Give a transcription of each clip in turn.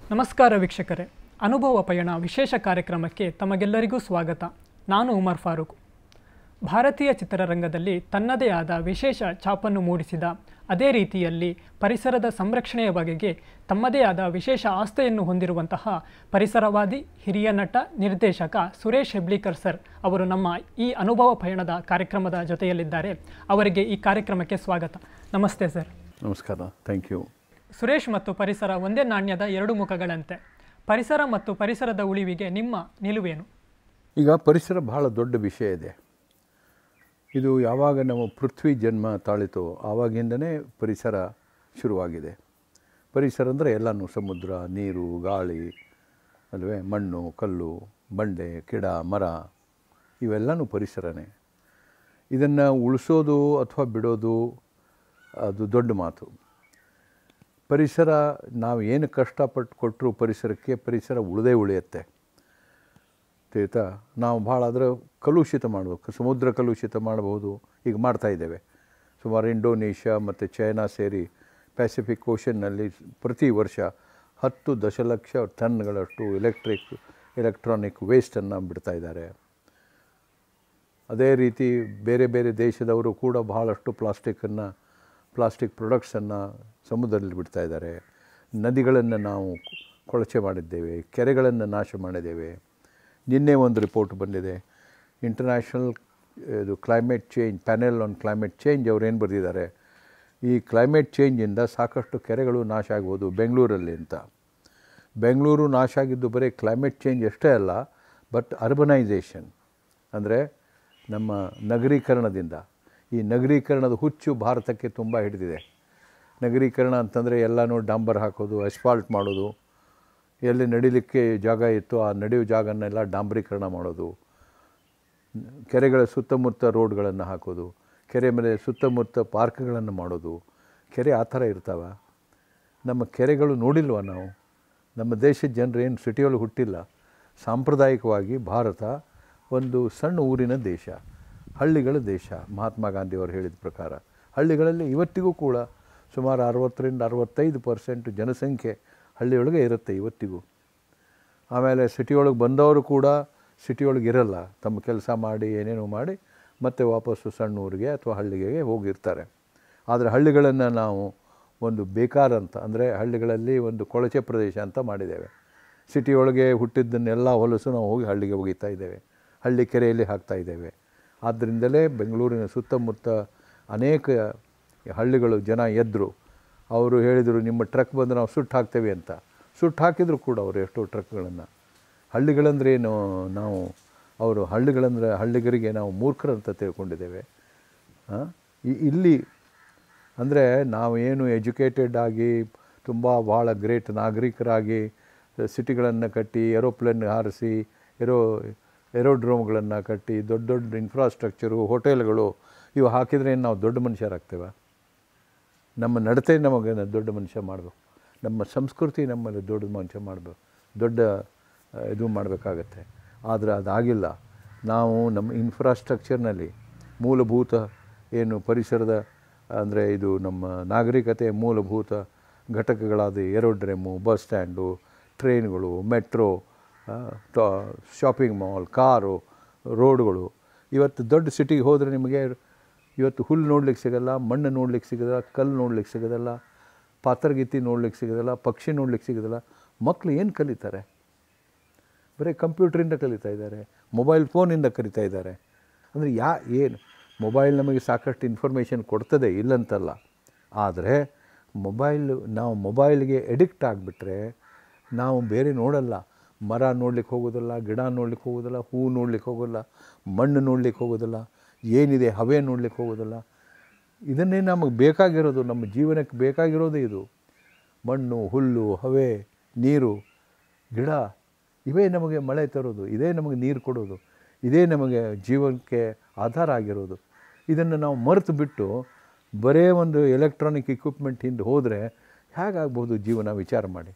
ನಮಸ್ಕಾರ ವೀಕ್ಷಕರೇ ಅನುಭವ ಪಯಣ ವಿಶೇಷ ಕಾರ್ಯಕ್ರಮಕ್ಕೆ ತಮಗೆಲ್ಲರಿಗೂ ಸ್ವಾಗತ ನಾನು ಉಮರ್ ಫಾರೂಕ್ ಭಾರತೀಯ ಚಿತ್ರರಂಗದಲ್ಲಿ ತನ್ನದೇ ಆದ ವಿಶೇಷ ಛಾಪನ್ನು ಮೂಡಿಸಿದ ಅದೇ ರೀತಿಯಲ್ಲಿ ಪರಿಸರದ ಸಂರಕ್ಷಣೆಯ ಬಗೆಗೆ ತಮ್ಮದೇ ಆದ ವಿಶೇಷ ಆಸ್ಥೆಯನ್ನು ಹೊಂದಿರುವಂತಹ ಪರಿಸರವಾದಿ ಹಿರಿಯ ನಟ ನಿರ್ದೇಶಕ ಸುರೇಶ್ ಹೆಬ್ಳಿಕರ್ ಸರ್ ಅವರು ನಮ್ಮ ಈ ಅನುಭವ ಪಯಣದ ಕಾರ್ಯಕ್ರಮದ ಜೊತೆಯಲ್ಲಿದ್ದಾರೆ ಅವರಿಗೆ ಈ ಕಾರ್ಯಕ್ರಮಕ್ಕೆ ಸ್ವಾಗತ ನಮಸ್ತೆ ಸರ್ ನಮಸ್ಕಾರ ಥ್ಯಾಂಕ್ ಯು ಸುರೇಶ್ ಮತ್ತು ಪರಿಸರ ಒಂದೇ ನಾಣ್ಯದ ಎರಡು ಮುಖಗಳಂತೆ ಪರಿಸರ ಮತ್ತು ಪರಿಸರದ ಉಳಿವಿಗೆ ನಿಮ್ಮ ನಿಲುವೇನು ಈಗ ಪರಿಸರ ಬಹಳ ದೊಡ್ಡ ವಿಷಯ ಇದೆ ಇದು ಯಾವಾಗ ನಾವು ಪೃಥ್ವಿ ಜನ್ಮ ತಾಳಿತೋ ಆವಾಗಿಂದನೇ ಪರಿಸರ ಶುರುವಾಗಿದೆ ಪರಿಸರ ಅಂದರೆ ಎಲ್ಲನೂ ಸಮುದ್ರ ನೀರು ಗಾಳಿ ಅಲ್ವೇ ಮಣ್ಣು ಕಲ್ಲು ಬಂಡೆ ಗಿಡ ಮರ ಇವೆಲ್ಲನೂ ಪರಿಸರನೇ ಇದನ್ನು ಉಳಿಸೋದು ಅಥವಾ ಬಿಡೋದು ಅದು ದೊಡ್ಡ ಮಾತು ಪರಿಸರ ನಾವು ಏನು ಕಷ್ಟಪಟ್ಟು ಕೊಟ್ಟರು ಪರಿಸರಕ್ಕೆ ಪರಿಸರ ಉಳಿದೇ ಉಳಿಯುತ್ತೆ ತಿಳಿತಾ ನಾವು ಭಾಳ ಅದರ ಕಲುಷಿತ ಮಾಡಬೇಕು ಸಮುದ್ರ ಕಲುಷಿತ ಮಾಡಬಹುದು ಈಗ ಮಾಡ್ತಾ ಇದ್ದೇವೆ ಸುಮಾರು ಇಂಡೋನೇಷ್ಯಾ ಮತ್ತು ಚೈನಾ ಸೇರಿ ಪ್ಯಾಸಿಫಿಕ್ ಓಷನ್ನಲ್ಲಿ ಪ್ರತಿ ವರ್ಷ ಹತ್ತು ದಶಲಕ್ಷ ಟನ್ಗಳಷ್ಟು ಎಲೆಕ್ಟ್ರಿಕ್ ಎಲೆಕ್ಟ್ರಾನಿಕ್ ವೇಸ್ಟನ್ನು ಬಿಡ್ತಾ ಇದ್ದಾರೆ ಅದೇ ರೀತಿ ಬೇರೆ ಬೇರೆ ದೇಶದವರು ಕೂಡ ಬಹಳಷ್ಟು ಪ್ಲಾಸ್ಟಿಕ್ಕನ್ನು ಪ್ಲಾಸ್ಟಿಕ್ ಪ್ರಾಡಕ್ಟ್ಸನ್ನು ಸಮುದ್ರದಲ್ಲಿ ಬಿಡ್ತಾ ಇದ್ದಾರೆ ನದಿಗಳನ್ನು ನಾವು ಕೊಳಚೆ ಮಾಡಿದ್ದೇವೆ ಕೆರೆಗಳನ್ನು ನಾಶ ಮಾಡಿದ್ದೇವೆ ನಿನ್ನೆ ಒಂದು ರಿಪೋರ್ಟ್ ಬಂದಿದೆ ಇಂಟರ್ನ್ಯಾಷನಲ್ ಇದು climate change panel on climate change ಅವ್ರು ಏನು ಬರೆದಿದ್ದಾರೆ ಈ ಕ್ಲೈಮೇಟ್ ಚೇಂಜಿಂದ ಸಾಕಷ್ಟು ಕೆರೆಗಳು ನಾಶ ಆಗ್ಬೋದು ಬೆಂಗಳೂರಲ್ಲಿ ಅಂತ ಬೆಂಗಳೂರು ನಾಶ ಆಗಿದ್ದು ಬರೀ ಕ್ಲೈಮೇಟ್ ಚೇಂಜ್ ಅಷ್ಟೇ ಅಲ್ಲ ಬಟ್ ಅರ್ಬನೈಸೇಷನ್ ಅಂದರೆ ನಮ್ಮ ನಗರೀಕರಣದಿಂದ ಈ ನಗರೀಕರಣದ ಹುಚ್ಚು ಭಾರತಕ್ಕೆ ತುಂಬ ಹಿಡಿದಿದೆ ನಗರೀಕರಣ ಅಂತಂದರೆ ಎಲ್ಲನೂ ಡಾಂಬರ್ ಹಾಕೋದು ಅಸ್ಫಾಲ್ಟ್ ಮಾಡೋದು ಎಲ್ಲಿ ನಡಿಲಿಕ್ಕೆ ಜಾಗ ಇತ್ತು ಆ ನಡೆಯೋ ಜಾಗನ್ನೆಲ್ಲ ಡಾಂಬರೀಕರಣ ಮಾಡೋದು ಕೆರೆಗಳ ಸುತ್ತಮುತ್ತ ರೋಡ್ಗಳನ್ನು ಹಾಕೋದು ಕೆರೆ ಮೇಲೆ ಸುತ್ತಮುತ್ತ ಪಾರ್ಕ್ಗಳನ್ನು ಮಾಡೋದು ಕೆರೆ ಆ ಥರ ಇರ್ತಾವ ನಮ್ಮ ಕೆರೆಗಳು ನೋಡಿಲ್ವ ನಾವು ನಮ್ಮ ದೇಶದ ಜನರು ಏನು ಸಿಟಿಯೊಳಗೆ ಹುಟ್ಟಿಲ್ಲ ಸಾಂಪ್ರದಾಯಿಕವಾಗಿ ಭಾರತ ಒಂದು ಸಣ್ಣ ಊರಿನ ದೇಶ ಹಳ್ಳಿಗಳ ದೇಶ ಮಹಾತ್ಮ ಗಾಂಧಿಯವರು ಹೇಳಿದ ಪ್ರಕಾರ ಹಳ್ಳಿಗಳಲ್ಲಿ ಇವತ್ತಿಗೂ ಕೂಡ ಸುಮಾರು ಅರವತ್ತರಿಂದ ಅರವತ್ತೈದು ಪರ್ಸೆಂಟ್ ಜನಸಂಖ್ಯೆ ಹಳ್ಳಿಯೊಳಗೆ ಇರುತ್ತೆ ಇವತ್ತಿಗೂ ಆಮೇಲೆ ಸಿಟಿಯೊಳಗೆ ಬಂದವರು ಕೂಡ ಸಿಟಿಯೊಳಗೆ ಇರಲ್ಲ ತಮ್ಮ ಕೆಲಸ ಮಾಡಿ ಏನೇನೋ ಮಾಡಿ ಮತ್ತೆ ವಾಪಸ್ಸು ಸಣ್ಣ ಊರಿಗೆ ಅಥವಾ ಹಳ್ಳಿಗೆ ಹೋಗಿರ್ತಾರೆ ಆದರೆ ಹಳ್ಳಿಗಳನ್ನು ನಾವು ಒಂದು ಬೇಕಾರಂತ ಅಂದರೆ ಹಳ್ಳಿಗಳಲ್ಲಿ ಒಂದು ಕೊಳಚೆ ಪ್ರದೇಶ ಅಂತ ಮಾಡಿದ್ದೇವೆ ಸಿಟಿಯೊಳಗೆ ಹುಟ್ಟಿದ್ದನ್ನೆಲ್ಲ ಹೊಲಸು ನಾವು ಹೋಗಿ ಹಳ್ಳಿಗೆ ಒಗಿತಾ ಇದ್ದೇವೆ ಹಳ್ಳಿ ಕೆರೆಯಲ್ಲಿ ಹಾಕ್ತಾ ಇದ್ದೇವೆ ಆದ್ದರಿಂದಲೇ ಬೆಂಗಳೂರಿನ ಸುತ್ತಮುತ್ತ ಅನೇಕ ಹಳ್ಳಿಗಳು ಜನ ಎದ್ದರು ಅವರು ಹೇಳಿದರು ನಿಮ್ಮ ಟ್ರಕ್ ಬಂದು ನಾವು ಸುಟ್ಟು ಹಾಕ್ತೇವೆ ಅಂತ ಸುಟ್ಟು ಹಾಕಿದ್ರು ಕೂಡ ಅವರು ಎಷ್ಟೋ ಟ್ರಕ್ಗಳನ್ನು ಹಳ್ಳಿಗಳಂದ್ರೆ ಏನು ನಾವು ಅವರು ಹಳ್ಳಿಗಳಂದರೆ ಹಳ್ಳಿಗರಿಗೆ ನಾವು ಮೂರ್ಖರಂತ ತಿಳ್ಕೊಂಡಿದ್ದೇವೆ ಆ? ಇ- ಇಲ್ಲಿ ಅಂದರೆ ನಾವು ಏನು ಎಜುಕೇಟೆಡ್ ಆಗಿ ತುಂಬ ಭಾಳ ಗ್ರೇಟ್ ನಾಗರಿಕರಾಗಿ ಸಿಟಿಗಳನ್ನು ಕಟ್ಟಿ ಏರೋಪ್ಲೇನ್ ಹಾರಿಸಿ ಏರೋ ಏರೋಡ್ರೋಮ್ಗಳನ್ನು ಕಟ್ಟಿ ದೊಡ್ಡ ದೊಡ್ಡ ಇನ್ಫ್ರಾಸ್ಟ್ರಕ್ಚರು ಹೋಟೆಲ್ಗಳು ಇವು ಹಾಕಿದರೆ ಏನು ನಾವು ದೊಡ್ಡ ಮನುಷ್ಯರಾಗ್ತೇವೆ ನಮ್ಮ ನಡತೆ ನಮಗೆ ದೊಡ್ಡ ಮನುಷ್ಯ ಮಾಡಬೇಕು ನಮ್ಮ ಸಂಸ್ಕೃತಿ ನಮ್ಮಲ್ಲಿ ದೊಡ್ಡ ಮನುಷ್ಯ ಮಾಡಬೇಕು ದೊಡ್ಡ ಆ, ಇದು ಮಾಡಬೇಕಾಗತ್ತೆ ಆದರೆ ಅದಾಗಿಲ್ಲ ನಾವು ನಮ್ಮ ಇನ್ಫ್ರಾಸ್ಟ್ರಕ್ಚರ್ನಲ್ಲಿ ಮೂಲಭೂತ ಏನು ಪರಿಸರದ ಅಂದರೆ ಇದು ನಮ್ಮ ನಾಗರಿಕತೆಯ ಮೂಲಭೂತ ಘಟಕಗಳಾದ ಏರೋಡ್ರೆಮು ಬಸ್ ಸ್ಟ್ಯಾಂಡು ಟ್ರೈನ್ಗಳು ಮೆಟ್ರೋ ಶಾಪಿಂಗ್ ಮಾಲ್ ಕಾರು ರೋಡ್ಗಳು ಇವತ್ತು ದೊಡ್ಡ ಸಿಟಿಗೆ ಹೋದರೆ ನಿಮಗೆ ಇವತ್ತು ಹುಲ್ಲು ನೋಡ್ಲಿಕ್ಕೆ ಸಿಗಲ್ಲ ಮಣ್ಣು ನೋಡ್ಲಿಕ್ಕೆ ಸಿಗೋದಿಲ್ಲ ಕಲ್ಲು ನೋಡ್ಲಿಕ್ಕೆ ಸಿಗೋದಿಲ್ಲ ಪಾತ್ರಗಿತ್ತಿ ನೋಡ್ಲಿಕ್ಕೆ ಸಿಗೋದಿಲ್ಲ ಪಕ್ಷಿ ನೋಡ್ಲಿಕ್ಕೆ ಸಿಗೋದಿಲ್ಲ ಮಕ್ಕಳು ಏನು ಕಲಿತಾರೆ ಬರೀ ಕಂಪ್ಯೂಟ್ರಿಂದ ಕಲಿತಾ ಇದ್ದಾರೆ ಮೊಬೈಲ್ ಫೋನಿಂದ ಕಲಿತಾ ಇದ್ದಾರೆ ಅಂದರೆ ಯಾ ಏನು ಮೊಬೈಲ್ ನಮಗೆ ಸಾಕಷ್ಟು ಇನ್ಫಾರ್ಮೇಷನ್ ಕೊಡ್ತದೆ ಇಲ್ಲಂತಲ್ಲ ಆದರೆ ಮೊಬೈಲ್ ನಾವು ಮೊಬೈಲ್ಗೆ ಎಡಿಕ್ಟ್ ಆಗಿಬಿಟ್ರೆ ನಾವು ಬೇರೆ ನೋಡಲ್ಲ ಮರ ನೋಡ್ಲಿಕ್ಕೆ ಹೋಗೋದಿಲ್ಲ ಗಿಡ ನೋಡ್ಲಿಕ್ಕೆ ಹೋಗೋದಿಲ್ಲ ಹೂ ನೋಡ್ಲಿಕ್ಕೆ ಹೋಗೋಲ್ಲ ಮಣ್ಣು ನೋಡ್ಲಿಕ್ಕೆ ಹೋಗೋದಿಲ್ಲ ಏನಿದೆ ಹವೆ ನೋಡ್ಲಿಕ್ಕೆ ಹೋಗೋದಿಲ್ಲ ಇದನ್ನೇ ನಮಗೆ ಬೇಕಾಗಿರೋದು ನಮ್ಮ ಜೀವನಕ್ಕೆ ಬೇಕಾಗಿರೋದೇ ಇದು ಮಣ್ಣು ಹುಲ್ಲು ಹವೆ ನೀರು ಗಿಡ ಇವೇ ನಮಗೆ ಮಳೆ ತರೋದು ಇದೇ ನಮಗೆ ನೀರು ಕೊಡೋದು ಇದೇ ನಮಗೆ ಜೀವನಕ್ಕೆ ಆಧಾರ ಆಗಿರೋದು ಇದನ್ನು ನಾವು ಮರೆತು ಬಿಟ್ಟು ಬರೇ ಒಂದು ಎಲೆಕ್ಟ್ರಾನಿಕ್ ಇಕ್ವಿಪ್ಮೆಂಟ್ ಹಿಂದೆ ಹೋದರೆ ಹೇಗಾಗ್ಬೋದು ಜೀವನ ವಿಚಾರ ಮಾಡಿ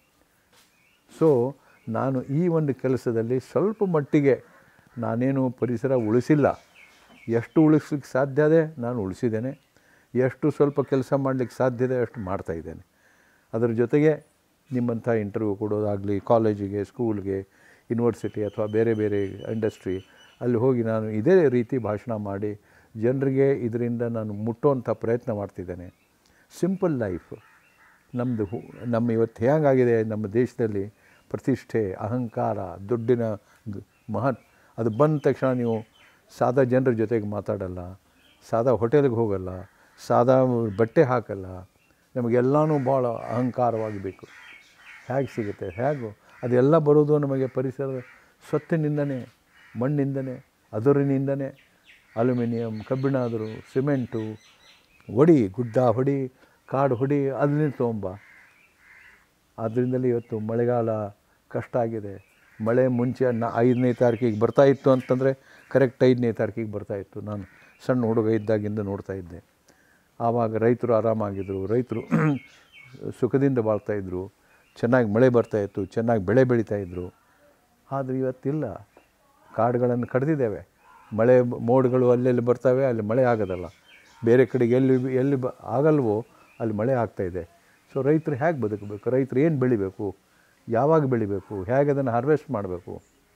ಸೊ ನಾನು ಈ ಒಂದು ಕೆಲಸದಲ್ಲಿ ಸ್ವಲ್ಪ ಮಟ್ಟಿಗೆ ನಾನೇನು ಪರಿಸರ ಉಳಿಸಿಲ್ಲ ಎಷ್ಟು ಉಳಿಸ್ಲಿಕ್ಕೆ ಸಾಧ್ಯ ಇದೆ ನಾನು ಉಳಿಸಿದ್ದೇನೆ ಎಷ್ಟು ಸ್ವಲ್ಪ ಕೆಲಸ ಮಾಡಲಿಕ್ಕೆ ಸಾಧ್ಯ ಇದೆ ಅಷ್ಟು ಮಾಡ್ತಾಯಿದ್ದೇನೆ ಅದರ ಜೊತೆಗೆ ನಿಮ್ಮಂಥ ಇಂಟರ್ವ್ಯೂ ಕೊಡೋದಾಗಲಿ ಕಾಲೇಜಿಗೆ ಸ್ಕೂಲ್ಗೆ ಯೂನಿವರ್ಸಿಟಿ ಅಥವಾ ಬೇರೆ ಬೇರೆ ಇಂಡಸ್ಟ್ರಿ ಅಲ್ಲಿ ಹೋಗಿ ನಾನು ಇದೇ ರೀತಿ ಭಾಷಣ ಮಾಡಿ ಜನರಿಗೆ ಇದರಿಂದ ನಾನು ಮುಟ್ಟುವಂಥ ಪ್ರಯತ್ನ ಮಾಡ್ತಿದ್ದೇನೆ ಸಿಂಪಲ್ ಲೈಫ್ ನಮ್ಮದು ಹು ನಮ್ಮ ಇವತ್ತು ಹೇಗಾಗಿದೆ ನಮ್ಮ ದೇಶದಲ್ಲಿ ಪ್ರತಿಷ್ಠೆ ಅಹಂಕಾರ ದುಡ್ಡಿನ ಗ್- ಮಹತ್ ಅದು ಬಂದ ತಕ್ಷಣ ನೀವು ಸಾದಾ ಜನರ ಜೊತೆಗೆ ಮಾತಾಡಲ್ಲ ಸಾದಾ ಹೋಟೆಲ್ಗೆ ಹೋಗಲ್ಲ ಸಾದಾ ಬಟ್ಟೆ ಹಾಕಲ್ಲ ನಮಗೆಲ್ಲನೂ ಭಾಳ ಅಹಂಕಾರವಾಗಿ ಬೇಕು ಹೇಗೆ ಸಿಗುತ್ತೆ ಹೇಗೂ ಅದೆಲ್ಲ ಬರೋದು ನಮಗೆ ಪರಿಸರದ ಸ್ವತ್ತಿನಿಂದನೇ ಮಣ್ಣಿಂದನೇ ಅದರಿನಿಂದನೇ ಅಲ್ಯೂಮಿನಿಯಂ ಕಬ್ಬಿಣ ಆದರೂ ಸಿಮೆಂಟು ಹೊಡಿ ಗುಡ್ಡ ಹೊಡಿ ಕಾಡು ಹೊಡಿ ಅದನ್ನೇ ತೊಗೊಂಬ ಆದ್ದರಿಂದಲೇ ಇವತ್ತು ಮಳೆಗಾಲ ಕಷ್ಟ ಆಗಿದೆ ಮಳೆ ಮುಂಚೆ ನ ಐದನೇ ತಾರೀಕಿಗೆ ಬರ್ತಾ ಇತ್ತು ಅಂತಂದರೆ ಕರೆಕ್ಟ್ ಐದನೇ ತಾರೀಕಿಗೆ ಬರ್ತಾ ಇತ್ತು ನಾನು ಸಣ್ಣ ಹುಡುಗ ಇದ್ದಾಗಿಂದ ನೋಡ್ತಾ ಇದ್ದೆ ಆವಾಗ ರೈತರು ಆರಾಮಾಗಿದ್ದರು ರೈತರು ಸುಖದಿಂದ ಬಾಳ್ತಾಯಿದ್ರು ಚೆನ್ನಾಗಿ ಮಳೆ ಬರ್ತಾಯಿತ್ತು ಚೆನ್ನಾಗಿ ಬೆಳೆ ಬೆಳೀತಾಯಿದ್ರು ಆದರೆ ಇವತ್ತಿಲ್ಲ ಕಾಡುಗಳನ್ನು ಕಡ್ದಿದ್ದೇವೆ ಮಳೆ ಮೋಡ್ಗಳು ಅಲ್ಲೆಲ್ಲಿ ಬರ್ತವೆ ಅಲ್ಲಿ ಮಳೆ ಆಗೋದಲ್ಲ ಬೇರೆ ಕಡೆಗೆ ಎಲ್ಲಿ ಎಲ್ಲಿ ಬ ಆಗಲ್ವೋ ಅಲ್ಲಿ ಮಳೆ ಆಗ್ತಾಯಿದೆ ಸೊ ರೈತರು ಹೇಗೆ ಬದುಕಬೇಕು ರೈತರು ಏನು ಬೆಳಿಬೇಕು ಯಾವಾಗ ಬೆಳಿಬೇಕು ಹೇಗೆ ಅದನ್ನು ಹಾರ್ವೆಸ್ಟ್ ಮಾಡಬೇಕು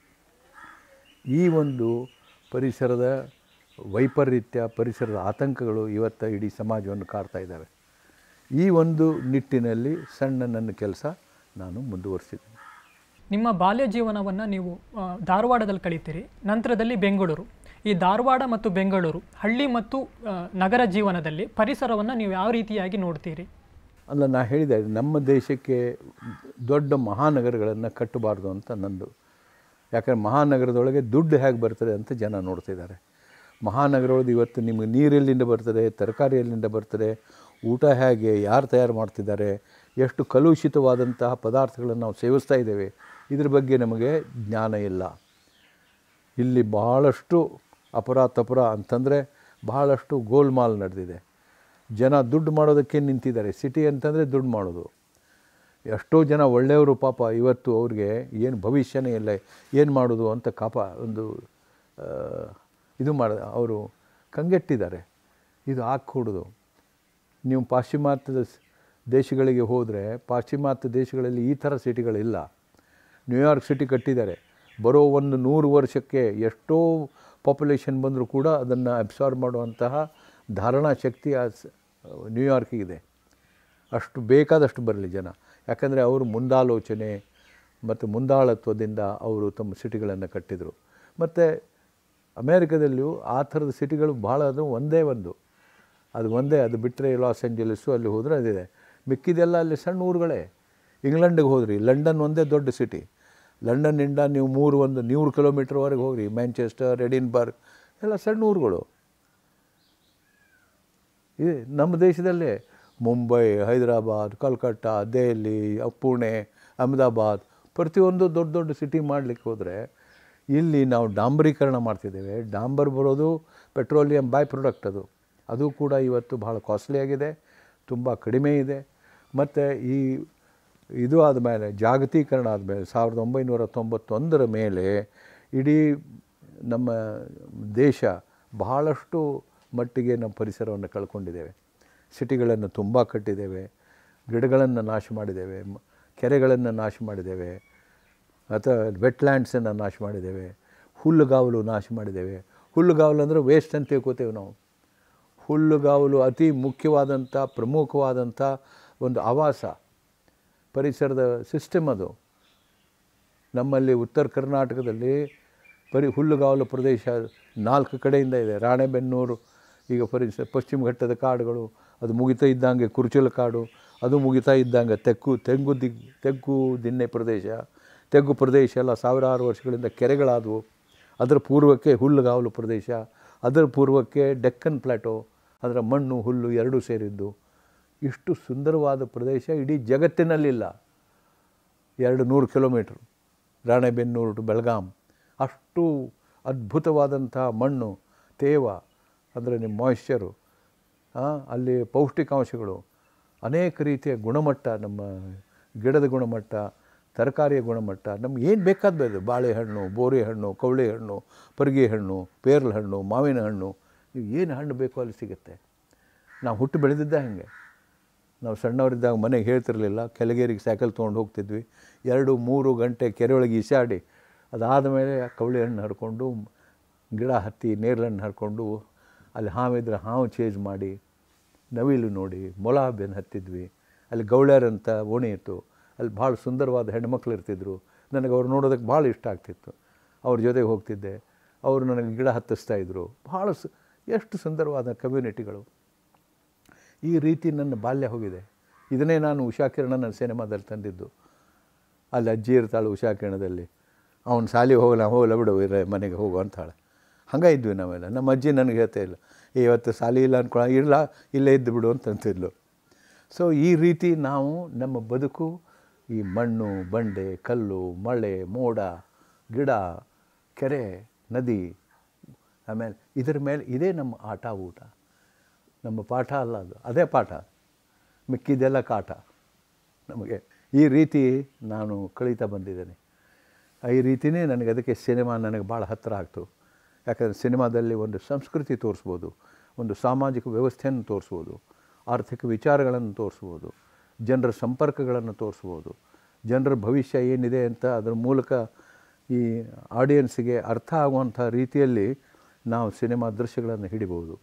ಈ ಒಂದು ಪರಿಸರದ ವೈಪರೀತ್ಯ ಪರಿಸರದ ಆತಂಕಗಳು ಇವತ್ತು ಇಡೀ ಸಮಾಜವನ್ನು ಕಾಡ್ತಾ ಇದ್ದಾವೆ ಈ ಒಂದು ನಿಟ್ಟಿನಲ್ಲಿ ಸಣ್ಣ ನನ್ನ ಕೆಲಸ ನಾನು ಮುಂದುವರಿಸಿದ್ದೀನಿ ನಿಮ್ಮ ಬಾಲ್ಯ ಜೀವನವನ್ನು ನೀವು ಆ, ಧಾರವಾಡದಲ್ಲಿ ಕಳೀತೀರಿ ನಂತರದಲ್ಲಿ ಬೆಂಗಳೂರು ಈ ಧಾರವಾಡ ಮತ್ತು ಬೆಂಗಳೂರು ಹಳ್ಳಿ ಮತ್ತು ಆ, ನಗರ ಜೀವನದಲ್ಲಿ ಪರಿಸರವನ್ನು ನೀವು ಯಾವ ರೀತಿಯಾಗಿ ನೋಡ್ತೀರಿ ಅಲ್ಲ ನಾ ಹೇಳಿದೆ ನಮ್ಮ ದೇಶಕ್ಕೆ ದೊಡ್ಡ ಮಹಾನಗರಗಳನ್ನು ಕಟ್ಟಬಾರ್ದು ಅಂತ ನಂದು ಯಾಕಂದ್ರೆ ಮಹಾನಗರದೊಳಗೆ ದುಡ್ಡು ಹೇಗೆ ಬರ್ತದೆ ಅಂತ ಜನ ನೋಡ್ತಿದ್ದಾರೆ ಮಹಾನಗರದೊಳಗೆ ಇವತ್ತು ನಿಮಗೆ ನೀರು ಎಲ್ಲಿಂದ ಬರ್ತದೆ ತರಕಾರಿ ಎಲ್ಲಿಂದ ಬರ್ತದೆ ಊಟ ಹೇಗೆ ಯಾರು ತಯಾರು ಮಾಡ್ತಿದ್ದಾರೆ ಎಷ್ಟು ಕಲುಷಿತವಾದಂತಹ ಪದಾರ್ಥಗಳನ್ನು ನಾವು ಸೇವಿಸ್ತಾ ಇದ್ದೇವೆ ಇದ್ರ ಬಗ್ಗೆ ನಮಗೆ ಜ್ಞಾನ ಇಲ್ಲ ಇಲ್ಲಿ ಬಹಳಷ್ಟು ಅಪರಾಧ ಅಂತಂದರೆ ಬಹಳಷ್ಟು ಗೋಲ್ಮಾಲ್ ನಡೆದಿದೆ ಜನ ದುಡ್ಡು ಮಾಡೋದಕ್ಕೆ ನಿಂತಿದ್ದಾರೆ ಸಿಟಿ ಅಂತಂದರೆ ದುಡ್ಡು ಮಾಡೋದು ಎಷ್ಟೋ ಜನ ಒಳ್ಳೆಯವರು ಪಾಪ ಇವತ್ತು ಅವ್ರಿಗೆ ಏನು ಭವಿಷ್ಯನೇ ಇಲ್ಲ ಏನು ಮಾಡೋದು ಅಂತ ಕಾಪ ಒಂದು ಆ, ಇದು ಮಾಡ ಅವರು ಕಂಗೆಟ್ಟಿದ್ದಾರೆ ಇದು ಹಾಕ್ಕೊಡೋದು ನೀವು ಪಾಶ್ಚಿಮಾತ್ಯದ ಸ್- ದೇಶಗಳಿಗೆ ಹೋದರೆ ಪಾಶ್ಚಿಮಾತ್ಯ ದೇಶಗಳಲ್ಲಿ ಈ ಥರ ಸಿಟಿಗಳಿಲ್ಲ ನ್ಯೂಯಾರ್ಕ್ ಸಿಟಿ ಕಟ್ಟಿದ್ದಾರೆ ಬರೋ ಒಂದು ನೂರು ವರ್ಷಕ್ಕೆ ಎಷ್ಟೋ ಪಾಪ್ಯುಲೇಷನ್ ಬಂದರೂ ಕೂಡ ಅದನ್ನು ಅಬ್ಸಾರ್ಬ್ ಮಾಡುವಂತಹ ಧಾರಣಾ ಶಕ್ತಿ ಆ ಸ್- ನ್ಯೂಯಾರ್ಕಿಗಿದೆ ಅಷ್ಟು ಬೇಕಾದಷ್ಟು ಬರಲಿ ಜನ ಯಾಕಂದರೆ ಅವರು ಮುಂದಾಲೋಚನೆ ಮತ್ತು ಮುಂದಾಳತ್ವದಿಂದ ಅವರು ತಮ್ಮ ಸಿಟಿಗಳನ್ನು ಕಟ್ಟಿದರು ಮತ್ತು ಅಮೇರಿಕದಲ್ಲಿಯೂ ಆ ಥರದ ಸಿಟಿಗಳು ಭಾಳ ಅದು ಒಂದೇ ಒಂದು ಅದು ಒಂದೇ ಅದು ಬಿಟ್ಟರೆ ಲಾಸ್ ಏಂಜಲಸ್ಸು ಅಲ್ಲಿ ಹೋದರೆ ಅದಿದೆ ಮಿಕ್ಕಿದೆಲ್ಲ ಅಲ್ಲಿ ಸಣ್ಣ ಊರುಗಳೇ ಇಂಗ್ಲೆಂಡಿಗೆ ಹೋದ್ರಿ ಲಂಡನ್ ಒಂದೇ ದೊಡ್ಡ ಸಿಟಿ ಲಂಡನ್ನಿಂದ ನೀವು ಮೂರು ಒಂದು ನೂರು ಕಿಲೋಮೀಟ್ರ್ವರೆಗೆ ಹೋಗ್ರಿ ಮ್ಯಾಂಚೆಸ್ಟರ್ ಎಡಿನ್ಬರ್ಗ್ ಎಲ್ಲ ಸಣ್ಣ ಊರುಗಳು ಇದೆ ನಮ್ಮ ದೇಶದಲ್ಲೇ ಮುಂಬೈ ಹೈದರಾಬಾದ್ ಕಲ್ಕಟ್ಟ ದೆಹಲಿ ಪುಣೆ ಅಹಮದಾಬಾದ್ ಪ್ರತಿಯೊಂದು ದೊಡ್ಡ ದೊಡ್ಡ ಸಿಟಿ ಮಾಡಲಿಕ್ಕೆ ಹೋದರೆ ಇಲ್ಲಿ ನಾವು ಡಾಂಬರೀಕರಣ ಮಾಡ್ತಿದ್ದೇವೆ ಡಾಂಬರ್ ಬರೋದು ಪೆಟ್ರೋಲಿಯಂ ಬೈ ಪ್ರಾಡಕ್ಟ್ ಅದು ಅದು ಕೂಡ ಇವತ್ತು ಭಾಳ ಕಾಸ್ಟ್ಲಿ ಆಗಿದೆ ತುಂಬ ಕಡಿಮೆ ಇದೆ ಮತ್ತು ಈ ಇದು ಆದಮೇಲೆ ಜಾಗತೀಕರಣ ಆದಮೇಲೆ ಸಾವಿರದ ಒಂಬೈನೂರ ತೊಂಬತ್ತೊಂದರ ಮೇಲೆ ಇಡೀ ನಮ್ಮ ದೇಶ ಬಹಳಷ್ಟು ಮಟ್ಟಿಗೆ ನಮ್ಮ ಪರಿಸರವನ್ನು ಕಳ್ಕೊಂಡಿದ್ದೇವೆ ಸಿಟಿಗಳನ್ನು ತುಂಬ ಕಟ್ಟಿದ್ದೇವೆ ಗಿಡಗಳನ್ನು ನಾಶ ಮಾಡಿದ್ದೇವೆ ಮ- ಕೆರೆಗಳನ್ನು ನಾಶ ಮಾಡಿದ್ದೇವೆ ಅಥವಾ ವೆಟ್ಲ್ಯಾಂಡ್ಸನ್ನು ನಾಶ ಮಾಡಿದ್ದೇವೆ ಹುಲ್ಲುಗಾವಲು ನಾಶ ಮಾಡಿದ್ದೇವೆ ಹುಲ್ಲುಗಾವಲು ಅಂದರೆ ವೇಸ್ಟ್ ಅಂತ ತಿಳ್ಕೋತೇವೆ ನಾವು ಹುಲ್ಲುಗಾವಲು ಅತಿ ಮುಖ್ಯವಾದಂಥ ಪ್ರಮುಖವಾದಂಥ ಒಂದು ಆವಾಸ ಪರಿಸರದ ಸಿಸ್ಟಮ್ ಅದು ನಮ್ಮಲ್ಲಿ ಉತ್ತರ ಕರ್ನಾಟಕದಲ್ಲಿ ಬರೀ ಹುಲ್ಲುಗಾವಲು ಪ್ರದೇಶ ನಾಲ್ಕು ಕಡೆಯಿಂದ ಇದೆ ರಾಣೆಬೆನ್ನೂರು ಈಗ ಪರಿಸ ಪಶ್ಚಿಮ ಘಟ್ಟದ ಕಾಡುಗಳು ಅದು ಮುಗಿತಾ ಇದ್ದಂಗೆ ಕುರುಚಲ ಕಾಡು ಅದು ಮುಗಿತಾ ಇದ್ದಂಗೆ ತೆಗ್ಗು ತೆಂಗು ದಿಗ್ ತೆಗ್ಗು ದಿನ್ನೆ ಪ್ರದೇಶ ತೆಗ್ಗು ಪ್ರದೇಶ ಎಲ್ಲ ಸಾವಿರಾರು ವರ್ಷಗಳಿಂದ ಕೆರೆಗಳಾದವು ಅದರ ಪೂರ್ವಕ್ಕೆ ಹುಲ್ಲುಗಾವಲು ಪ್ರದೇಶ ಅದರ ಪೂರ್ವಕ್ಕೆ ಡೆಕ್ಕನ್ ಪ್ಲಾಟೋ ಅದರ ಮಣ್ಣು ಹುಲ್ಲು ಎರಡೂ ಸೇರಿದ್ದು ಇಷ್ಟು ಸುಂದರವಾದ ಪ್ರದೇಶ ಇಡೀ ಜಗತ್ತಿನಲ್ಲಿಲ್ಲ ಎರಡು ನೂರು ಕಿಲೋಮೀಟ್ರ್ ರಾಣೆಬೆನ್ನೂರು ಟು ಬೆಳಗಾಂ ಅಷ್ಟು ಅದ್ಭುತವಾದಂಥ ಮಣ್ಣು ತೇವ ಅಂದರೆ ನಿಮ್ಮ ಮಾಯಿಶ್ಚರು ಅಲ್ಲಿ ಪೌಷ್ಟಿಕಾಂಶಗಳು ಅನೇಕ ರೀತಿಯ ಗುಣಮಟ್ಟ ನಮ್ಮ ಗಿಡದ ಗುಣಮಟ್ಟ ತರಕಾರಿಯ ಗುಣಮಟ್ಟ ನಮ್ಗೆ ಏನು ಬೇಕಾದ್ದು ಬಾಳೆಹಣ್ಣು ಬೋರೆ ಹಣ್ಣು ಕವಳೆ ಹಣ್ಣು ಪರ್ಗಿ ಹಣ್ಣು ಪೇರ್ಲ ಹಣ್ಣು ಮಾವಿನ ಹಣ್ಣು ನೀವು ಏನು ಹಣ್ಣು ಬೇಕೋ ಅಲ್ಲಿ ಸಿಗುತ್ತೆ ನಾವು ಹುಟ್ಟು ಬೆಳೆದಿದ್ದ ಹಾಗೆ ನಾವು ಸಣ್ಣವರಿದ್ದಾಗ ಮನೆಗೆ ಹೇಳ್ತಿರಲಿಲ್ಲ ಕೆಳಗೇರಿಗೆ ಸೈಕಲ್ ತೊಗೊಂಡು ಹೋಗ್ತಿದ್ವಿ ಎರಡು ಮೂರು ಗಂಟೆ ಕೆರೆ ಒಳಗೆ ಈಸಾಡಿ ಅದಾದ ಮೇಲೆ ಕವಳಿ ಹಣ್ಣು ಹರ್ಕೊಂಡು ಗಿಡ ಹತ್ತಿ ನೇರಳನ್ನು ಹರ್ಕೊಂಡು ಅಲ್ಲಿ ಹಾವಿದ್ರೆ ಹಾವು ಚೇಜ್ ಮಾಡಿ ನವಿಲು ನೋಡಿ ಮೊಲ ಬೆನ್ನು ಹತ್ತಿದ್ವಿ ಅಲ್ಲಿ ಗೌಳ್ಯಾರ್ ಅಂತ ಓಣಿ ಇತ್ತು ಅಲ್ಲಿ ಭಾಳ ಸುಂದರವಾದ ಹೆಣ್ಮಕ್ಳು ಇರ್ತಿದ್ರು ನನಗೆ ಅವ್ರು ನೋಡೋದಕ್ಕೆ ಭಾಳ ಇಷ್ಟ ಆಗ್ತಿತ್ತು ಅವ್ರ ಜೊತೆಗೆ ಹೋಗ್ತಿದ್ದೆ ಅವರು ನನಗೆ ಗಿಡ ಹತ್ತಿಸ್ತಾ ಇದ್ದರು ಭಾಳ ಸು ಎಷ್ಟು ಸುಂದರವಾದ ಕಮ್ಯುನಿಟಿಗಳು ಈ ರೀತಿ ನನ್ನ ಬಾಲ್ಯ ಹೋಗಿದೆ ಇದನ್ನೇ ನಾನು ಉಷಾಕಿರಣ ನನ್ನ ಸಿನಿಮಾದಲ್ಲಿ ತಂದಿದ್ದು ಅಲ್ಲಿ ಅಜ್ಜಿ ಇರ್ತಾಳೆ ಉಷಾಕಿರಣದಲ್ಲಿ ಅವನು ಸಾಲಿ ಹೋಗಲ್ಲ ಹೋಗಲ್ಲ ಬಿಡು ಇರ ಮನೆಗೆ ಹೋಗು ಅಂತಾಳೆ ಹಂಗೆ ಇದ್ವಿ ನಾವೆಲ್ಲ ನಮ್ಮ ಅಜ್ಜಿ ನನಗೆ ಹೇಳ್ತಾ ಇಲ್ಲ "ಏ, ಇವತ್ತು ಸಾಲಿ ಇಲ್ಲ ಅನ್ಕೊಳ ಇಲ್ಲ ಇಲ್ಲೇ ಇದ್ದು ಬಿಡು ಅಂತಂತಿದ್ಲು ಸೊ ಈ ರೀತಿ ನಾವು ನಮ್ಮ ಬದುಕು ಈ ಮಣ್ಣು ಬಂಡೆ ಕಲ್ಲು ಮಳೆ ಮೋಡ ಗಿಡ ಕೆರೆ ನದಿ ಆಮೇಲೆ ಇದರ ಮೇಲೆ ಇದೇ ನಮ್ಮ ಆಟ ಊಟ ನಮ್ಮ ಪಾಠ ಅಲ್ಲ ಅದು ಅದೇ ಪಾಠ ಮಿಕ್ಕಿದೆಲ್ಲ ಕಾಟ ನಮಗೆ ಈ ರೀತಿ ನಾನು ಕಳೀತಾ ಬಂದಿದ್ದೇನೆ ಈ ರೀತಿಯೇ ನನಗೆ ಅದಕ್ಕೆ ಸಿನಿಮಾ ನನಗೆ ಭಾಳ ಹತ್ತಿರ ಆಗ್ತು ಯಾಕಂದರೆ ಸಿನಿಮಾದಲ್ಲಿ ಒಂದು ಸಂಸ್ಕೃತಿ ತೋರಿಸ್ಬೋದು ಒಂದು ಸಾಮಾಜಿಕ ವ್ಯವಸ್ಥೆಯನ್ನು ತೋರಿಸ್ಬೋದು ಆರ್ಥಿಕ ವಿಚಾರಗಳನ್ನು ತೋರಿಸ್ಬೋದು ಜನರ ಸಂಪರ್ಕಗಳನ್ನು ತೋರಿಸ್ಬೋದು ಜನರ ಭವಿಷ್ಯ ಏನಿದೆ ಅಂತ ಅದರ ಮೂಲಕ ಈ ಆಡಿಯನ್ಸಿಗೆ ಅರ್ಥ ಆಗುವಂಥ ರೀತಿಯಲ್ಲಿ ನಾವು ಸಿನಿಮಾ ದೃಶ್ಯಗಳನ್ನು ಹಿಡಿಬೋದು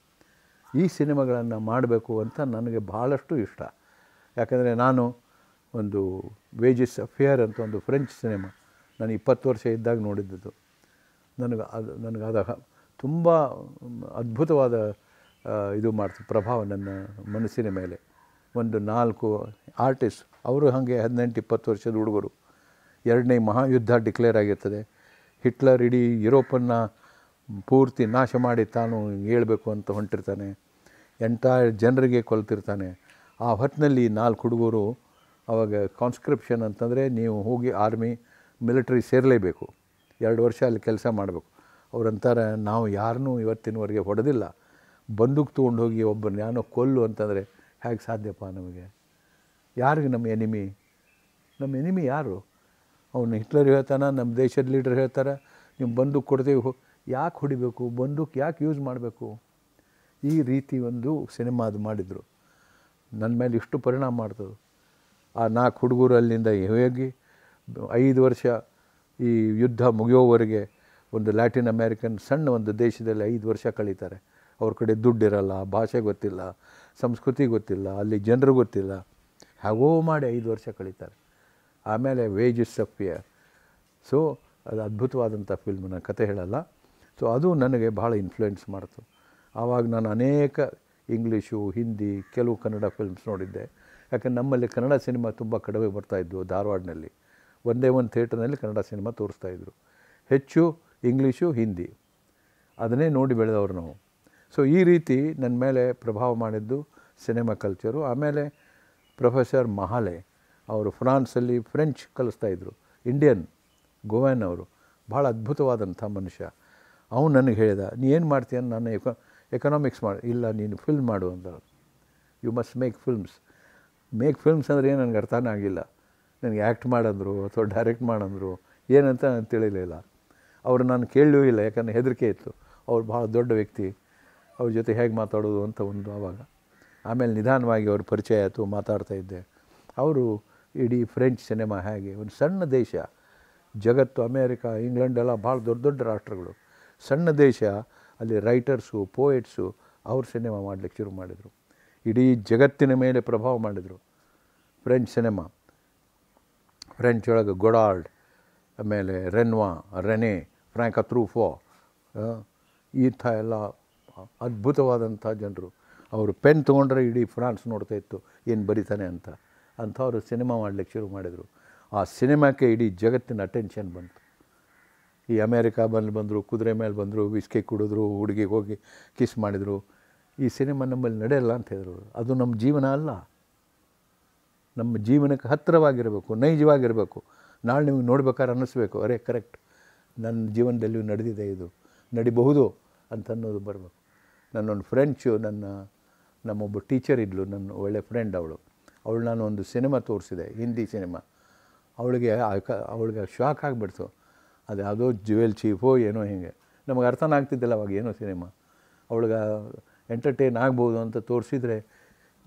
ಈ ಸಿನಿಮಾಗಳನ್ನು ಮಾಡಬೇಕು ಅಂತ ನನಗೆ ಭಾಳಷ್ಟು ಇಷ್ಟ ಯಾಕಂದರೆ ನಾನು ಒಂದು ವೇಜಿಸ್ ಅಫೇರ್ ಅಂತ ಒಂದು ಫ್ರೆಂಚ್ ಸಿನಿಮಾ ನಾನು ಇಪ್ಪತ್ತು ವರ್ಷ ಇದ್ದಾಗ ನೋಡಿದ್ದದು ನನಗೆ ಅದು ನನಗೆ ಅದು ತುಂಬ ಅದ್ಭುತವಾದ ಆ, ಇದು ಮಾಡ್ತು ಪ್ರಭಾವ ನನ್ನ ಮನಸ್ಸಿನ ಮೇಲೆ ಒಂದು ನಾಲ್ಕು ಆರ್ಟಿಸ್ಟ್ ಅವರು ಹಾಗೆ ಹದಿನೆಂಟು ಇಪ್ಪತ್ತು ವರ್ಷದ ಹುಡುಗರು ಎರಡನೇ ಮಹಾಯುದ್ಧ ಡಿಕ್ಲೇರ್ ಆಗಿರ್ತದೆ ಹಿಟ್ಲರ್ ಇಡೀ ಯುರೋಪನ್ನು ಪೂರ್ತಿ ನಾಶ ಮಾಡಿ ತಾನು ಹೇಳ್ಬೇಕು ಅಂತ ಹೊಂಟಿರ್ತಾನೆ ಎಂಟೈರ್ ಜನರಿಗೆ ಕೊಲ್ತಿರ್ತಾನೆ ಆ ಹೊತ್ತಿನಲ್ಲಿ ನಾಲ್ಕು ಹುಡುಗರು ಅವಾಗ ಕಾನ್ಸ್ಕ್ರಿಪ್ಷನ್ ಅಂತಂದರೆ ನೀವು ಹೋಗಿ ಆರ್ಮಿ ಮಿಲಿಟ್ರಿ ಸೇರಲೇಬೇಕು ಎರಡು ವರ್ಷ ಅಲ್ಲಿ ಕೆಲಸ ಮಾಡಬೇಕು ಅವ್ರಂತಾರೆ ನಾವು ಯಾರನ್ನೂ ಇವತ್ತಿನವರೆಗೆ ಹೊಡೆದಿಲ್ಲ ಬಂದೂಕು ತೊಗೊಂಡು ಹೋಗಿ ಒಬ್ಬನ ಯಾನೋ ಕೊಲ್ಲು ಅಂತಂದರೆ ಹೇಗೆ ಸಾಧ್ಯಪ್ಪ ನಮಗೆ ಯಾರಿಗೆ ನಮ್ಮ ಎನಿಮಿ ನಮ್ಮ ಎನಿಮಿ ಯಾರು ಅವನು ಹಿಟ್ಲರ್ ಹೇಳ್ತಾನೆ ನಮ್ಮ ದೇಶದ ಲೀಡರ್ ಹೇಳ್ತಾರೆ ನೀವು ಬಂದೂಕು ಕೊಡ್ತೀವಿ ಹೋ ಯಾಕೆ ಹೊಡಿಬೇಕು ಬಂದೂಕು ಯಾಕೆ ಯೂಸ್ ಮಾಡಬೇಕು ಈ ರೀತಿ ಒಂದು ಸಿನಿಮಾ ಅದು ಮಾಡಿದರು ನನ್ನ ಮೇಲೆ ಇಷ್ಟು ಪರಿಣಾಮ ಮಾಡ್ತದೆ ಆ ನಾಲ್ಕು ಹುಡುಗರು ಅಲ್ಲಿಂದ ಹೋಗಿ ಐದು ವರ್ಷ ಈ ಯುದ್ಧ ಮುಗಿಯೋವರೆಗೆ ಒಂದು ಲ್ಯಾಟಿನ್ ಅಮೇರಿಕನ್ ಸಣ್ಣ ಒಂದು ದೇಶದಲ್ಲಿ ಐದು ವರ್ಷ ಕಳೀತಾರೆ ಅವ್ರ ಕಡೆ ದುಡ್ಡಿರಲ್ಲ ಭಾಷೆ ಗೊತ್ತಿಲ್ಲ ಸಂಸ್ಕೃತಿ ಗೊತ್ತಿಲ್ಲ ಅಲ್ಲಿ ಜನರು ಗೊತ್ತಿಲ್ಲ ಹಾಗೋ ಮಾಡಿ ಐದು ವರ್ಷ ಕಳೀತಾರೆ ಆಮೇಲೆ ವೇಜಸ್ ಆಫ್ ಫಿಯರ್ ಸೊ ಅದು ಅದ್ಭುತವಾದಂಥ ಫಿಲ್ಮ್ ನಾನು ಕತೆ ಹೇಳಲ್ಲ ಸೊ ಅದು ನನಗೆ ಭಾಳ ಇನ್ಫ್ಲುಯೆನ್ಸ್ ಮಾಡ್ತು ಆವಾಗ ನಾನು ಅನೇಕ ಇಂಗ್ಲೀಷು ಹಿಂದಿ ಕೆಲವು ಕನ್ನಡ ಫಿಲ್ಮ್ಸ್ ನೋಡಿದ್ದೆ ಯಾಕಂದ್ರೆ ನಮ್ಮಲ್ಲಿ ಕನ್ನಡ ಸಿನಿಮಾ ತುಂಬ ಕಡಿಮೆ ಬರ್ತಾಯಿದ್ವು ಧಾರವಾಡನಲ್ಲಿ ಒಂದೇ ಒಂದು ಥಿಯೇಟರ್ನಲ್ಲಿ ಕನ್ನಡ ಸಿನಿಮಾ ತೋರಿಸ್ತಾಯಿದ್ರು ಹೆಚ್ಚು ಇಂಗ್ಲೀಷು ಹಿಂದಿ ಅದನ್ನೇ ನೋಡಿ ಬೆಳೆದವರು ನಾವು ಸೊ ಈ ರೀತಿ ನನ್ನ ಮೇಲೆ ಪ್ರಭಾವ ಮಾಡಿದ್ದು ಸಿನಿಮಾ ಕಲ್ಚರು ಆಮೇಲೆ ಪ್ರೊಫೆಸರ್ ಮಹಾಲೆ ಅವರು ಫ್ರಾನ್ಸಲ್ಲಿ ಫ್ರೆಂಚ್ ಕಲಿಸ್ತಾಯಿದ್ರು ಇಂಡಿಯನ್ ಗೋವಾನ್ ಅವರು ಭಾಳ ಅದ್ಭುತವಾದಂಥ ಮನುಷ್ಯ ಅವನು ನನಗೆ ಹೇಳಿದ ನೀ ಏನು ಮಾಡ್ತೀಯ ನಾನು ಎಕೊ ಎಕನಾಮಿಕ್ಸ್ ಮಾಡಿ ಇಲ್ಲ ನೀನು ಫಿಲ್ಮ್ ಮಾಡು ಅಂತ you must make films make films ಅಂದರೆ ಏನು ನನಗೆ ಅರ್ಥನೇ ಆಗಿಲ್ಲ ನನಗೆ ಆ್ಯಕ್ಟ್ ಮಾಡಂದರು ಅಥವಾ ಡೈರೆಕ್ಟ್ ಮಾಡಂದರು ಏನಂತ ನಾನು ತಿಳಿಲಿಲ್ಲ ಅವರು ನಾನು ಕೇಳಲೂ ಇಲ್ಲ ಯಾಕಂದರೆ ಹೆದರಿಕೆ ಇತ್ತು ಅವ್ರು ಭಾಳ ದೊಡ್ಡ ವ್ಯಕ್ತಿ ಅವ್ರ ಜೊತೆ ಹೇಗೆ ಮಾತಾಡೋದು ಅಂತ ಒಂದು ಆವಾಗ ಆಮೇಲೆ ನಿಧಾನವಾಗಿ ಅವ್ರ ಪರಿಚಯ ಆಯಿತು ಮಾತಾಡ್ತಾ ಇದ್ದೆ ಅವರು ಇಡೀ ಫ್ರೆಂಚ್ ಸಿನಿಮಾ ಹೇಗೆ ಒಂದು ಸಣ್ಣ ದೇಶ ಜಗತ್ತು ಅಮೇರಿಕಾ ಇಂಗ್ಲೆಂಡ್ ಎಲ್ಲ ಭಾಳ ದೊಡ್ಡ ದೊಡ್ಡ ರಾಷ್ಟ್ರಗಳು ಸಣ್ಣ ದೇಶ ಅಲ್ಲಿ ರೈಟರ್ಸು ಪೋಯೆಟ್ಸು ಅವ್ರ ಸಿನಿಮಾ ಮಾಡಲಿಕ್ಕೆ ಶುರು ಮಾಡಿದರು ಇಡೀ ಜಗತ್ತಿನ ಮೇಲೆ ಪ್ರಭಾವ ಮಾಡಿದರು ಫ್ರೆಂಚ್ ಸಿನಿಮಾ ಫ್ರೆಂಚ್ ಒಳಗೆ ಗೊಡಾಲ್ಡ್ ಆಮೇಲೆ ರೆನ್ವಾ ರೆನೆ ಫ್ರ್ಯಾಂಕ್ ಅತ್ರೂಫೋ ಈ ಥರ ಎಲ್ಲ ಅದ್ಭುತವಾದಂಥ ಜನರು ಅವರು ಪೆನ್ ತೊಗೊಂಡ್ರೆ ಇಡೀ ಫ್ರಾನ್ಸ್ ನೋಡ್ತಾ ಇತ್ತು ಏನು ಬರಿತಾನೆ ಅಂತ ಅಂಥವ್ರು ಸಿನಿಮಾ ಮಾಡಲಿಕ್ಕೆ ಶುರು ಮಾಡಿದರು ಆ ಸಿನಿಮಾಕ್ಕೆ ಇಡೀ ಜಗತ್ತಿನ ಅಟೆನ್ಷನ್ ಬಂತು ಈ ಅಮೇರಿಕಾ ಬಂದು ಬಂದರು ಕುದುರೆ ಮೇಲೆ ಬಂದರು ವಿಸ್ಕಿ ಕುಡಿದ್ರು ಹುಡುಗಿಗೆ ಹೋಗಿ ಕಿಸ್ ಮಾಡಿದರು ಈ ಸಿನಿಮಾ ನಮ್ಮಲ್ಲಿ ನಡೆಯಲ್ಲ ಅಂತ ಹೇಳಿದ್ರು ಅದು ನಮ್ಮ ಜೀವನ ಅಲ್ಲ ನಮ್ಮ ಜೀವನಕ್ಕೆ ಹತ್ತಿರವಾಗಿರಬೇಕು ನೈಜವಾಗಿರಬೇಕು ನಾಳೆ ನಿಮಗೆ ನೋಡ್ಬೇಕಾದ್ರೆ ಅನ್ನಿಸ್ಬೇಕು ಅರೇ ಕರೆಕ್ಟ್ ನನ್ನ ಜೀವನದಲ್ಲಿಯೂ ನಡೆದಿದೆ ಇದು ನಡಿಬಹುದು ಅಂತ ಅನ್ನೋದು ಬರಬೇಕು ನನ್ನೊಂದು ಫ್ರೆಂಚು ನನ್ನ ನಮ್ಮೊಬ್ಬ ಟೀಚರ್ ಇದ್ಲು ನನ್ನ ಒಳ್ಳೆ ಫ್ರೆಂಡ್ ಅವಳು ಅವಳು ನಾನು ಒಂದು ಸಿನಿಮಾ ತೋರಿಸಿದೆ ಹಿಂದಿ ಸಿನಿಮಾ ಅವಳಿಗೆ ಆ- ಅವಳಿಗೆ ಶಾಕ್ ಆಗಿಬಿಡ್ತು ಅದು ಯಾವುದೋ ಜುವೆಲ್ ಚೀಫೋ ಏನೋ ಹೀಗೆ ನಮಗೆ ಅರ್ಥನ ಆಗ್ತಿದ್ದಿಲ್ಲ ಅವಾಗ ಏನೋ ಸಿನಿಮಾ ಅವಳಿಗೆ ಎಂಟರ್ಟೈನ್ ಆಗ್ಬೋದು ಅಂತ ತೋರಿಸಿದ್ರೆ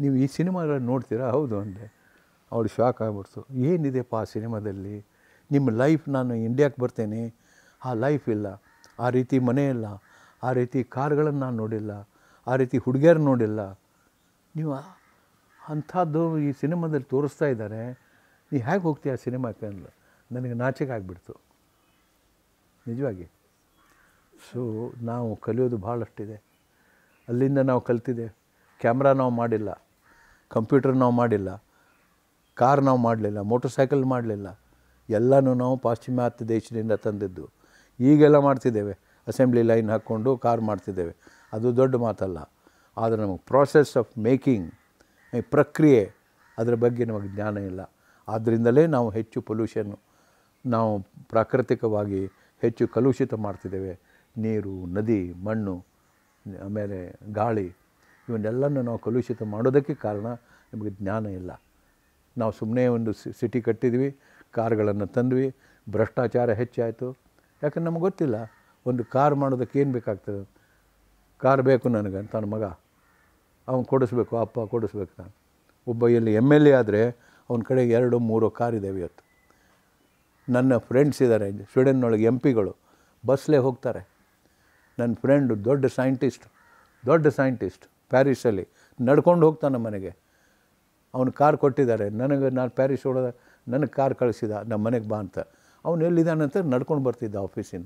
ನೀವು ಈ ಸಿನಿಮಾಗಳನ್ನು ನೋಡ್ತೀರಾ ಹೌದು ಅಂದೆ ಅವಳು ಶಾಕ್ ಆಗ್ಬಿಡ್ತು ಏನಿದೆಪ್ಪ ಆ ಸಿನಿಮಾದಲ್ಲಿ ನಿಮ್ಮ ಲೈಫ್ ನಾನು ಇಂಡಿಯಾಕ್ಕೆ ಬರ್ತೇನೆ ಆ ಲೈಫ್ ಇಲ್ಲ ಆ ರೀತಿ ಮನೆ ಇಲ್ಲ ಆ ರೀತಿ ಕಾರ್ಗಳನ್ನು ನಾನು ನೋಡಿಲ್ಲ ಆ ರೀತಿ ಹುಡುಗಿಯರು ನೋಡಿಲ್ಲ ನೀವು ಆ- ಅಂಥದ್ದು ಈ ಸಿನಿಮಾದಲ್ಲಿ ತೋರಿಸ್ತಾ ಇದ್ದಾರೆ ನೀ ಹೇಗೆ ಹೋಗ್ತೀಯ ಆ ಸಿನಿಮಾಕ್ಕೆ ಅಂದ್ಲು ನನಗೆ ನಾಚಿಕೆ ಆಗಿಬಿಡ್ತು ನಿಜವಾಗಿ ಸೊ ನಾವು ಕಲಿಯೋದು ಭಾಳಷ್ಟಿದೆ ಅಲ್ಲಿಂದ ನಾವು ಕಲ್ತಿದೆ ಕ್ಯಾಮ್ರಾ ನಾವು ಮಾಡಿಲ್ಲ ಕಂಪ್ಯೂಟರ್ ನಾವು ಮಾಡಿಲ್ಲ ಕಾರ್ ನಾವು ಮಾಡಲಿಲ್ಲ ಮೋಟರ್ ಸೈಕಲ್ ಮಾಡಲಿಲ್ಲ ಎಲ್ಲನೂ ನಾವು ಪಾಶ್ಚಿಮಾತ್ಯ ದೇಶದಿಂದ ತಂದಿದ್ದು ಈಗೆಲ್ಲ ಮಾಡ್ತಿದ್ದೇವೆ ಅಸೆಂಬ್ಲಿ ಲೈನ್ ಹಾಕ್ಕೊಂಡು ಕಾರ್ ಮಾಡ್ತಿದ್ದೇವೆ ಅದು ದೊಡ್ಡ ಮಾತಲ್ಲ ಆದರೆ ನಮಗೆ ಪ್ರಾಸೆಸ್ ಆಫ್ ಮೇಕಿಂಗ್ ಈ ಪ್ರಕ್ರಿಯೆ ಅದರ ಬಗ್ಗೆ ನಮಗೆ ಜ್ಞಾನ ಇಲ್ಲ ಆದ್ದರಿಂದಲೇ ನಾವು ಹೆಚ್ಚು ಪೊಲ್ಯೂಷನ್ನು ನಾವು ಪ್ರಾಕೃತಿಕವಾಗಿ ಹೆಚ್ಚು ಕಲುಷಿತ ಮಾಡ್ತಿದ್ದೇವೆ ನೀರು ನದಿ ಮಣ್ಣು ಆಮೇಲೆ ಗಾಳಿ ಇವನ್ನೆಲ್ಲನೂ ನಾವು ಕಲುಷಿತ ಮಾಡೋದಕ್ಕೆ ಕಾರಣ ನಮಗೆ ಜ್ಞಾನ ಇಲ್ಲ ನಾವು ಸುಮ್ಮನೆ ಒಂದು ಸಿ- ಸಿಟಿ ಕಟ್ಟಿದ್ವಿ ಕಾರ್ಗಳನ್ನು ತಂದ್ವಿ ಭ್ರಷ್ಟಾಚಾರ ಹೆಚ್ಚಾಯಿತು ಯಾಕಂದ್ರೆ ನಮಗೆ ಗೊತ್ತಿಲ್ಲ ಒಂದು ಕಾರ್ ಮಾಡೋದಕ್ಕೆ ಏನು ಬೇಕಾಗ್ತದೆ ಕಾರ್ ಬೇಕು ನನಗೆ ಅಂತ ನನ್ನ ಮಗ ಅವನು ಕೊಡಿಸ್ಬೇಕು ಅಪ್ಪ ಕೊಡಿಸ್ಬೇಕು ನಾನು ಒಬ್ಬ ಎಲ್ಲಿ ಎಮ್ ಎಲ್ ಎ ಆದರೆ ಅವನ ಕಡೆ ಎರಡು ಮೂರು ಕಾರ್ ಇದ್ದಾವೆ ಇವತ್ತು ನನ್ನ ಫ್ರೆಂಡ್ಸ್ ಇದ್ದಾರೆ ಸ್ವೀಡನ್ನೊಳಗೆ ಎಂ ಪಿಗಳು ಬಸ್ಲೇ ಹೋಗ್ತಾರೆ ನನ್ನ ಫ್ರೆಂಡು ದೊಡ್ಡ ಸೈಂಟಿಸ್ಟ್ ದೊಡ್ಡ ಸೈಂಟಿಸ್ಟ್ ಪ್ಯಾರಿಸಲ್ಲಿ ನಡ್ಕೊಂಡು ಹೋಗ್ತಾನೆ ಮನೆಗೆ ಅವನು ಕಾರ್ ಕೊಟ್ಟಿದ್ದಾರೆ ನನಗೆ ನಾನು ಪ್ಯಾರಿಸ್ ಹೊಡೆದ ನನಗೆ ಕಾರ್ ಕಳಿಸಿದ ನಮ್ಮ ಮನೆಗೆ ಬಾ ಅಂತ ಅವನು ಎಲ್ಲಿದ್ದಾನಂತ ನಡ್ಕೊಂಡು ಬರ್ತಿದ್ದ ಆಫೀಸಿಂದ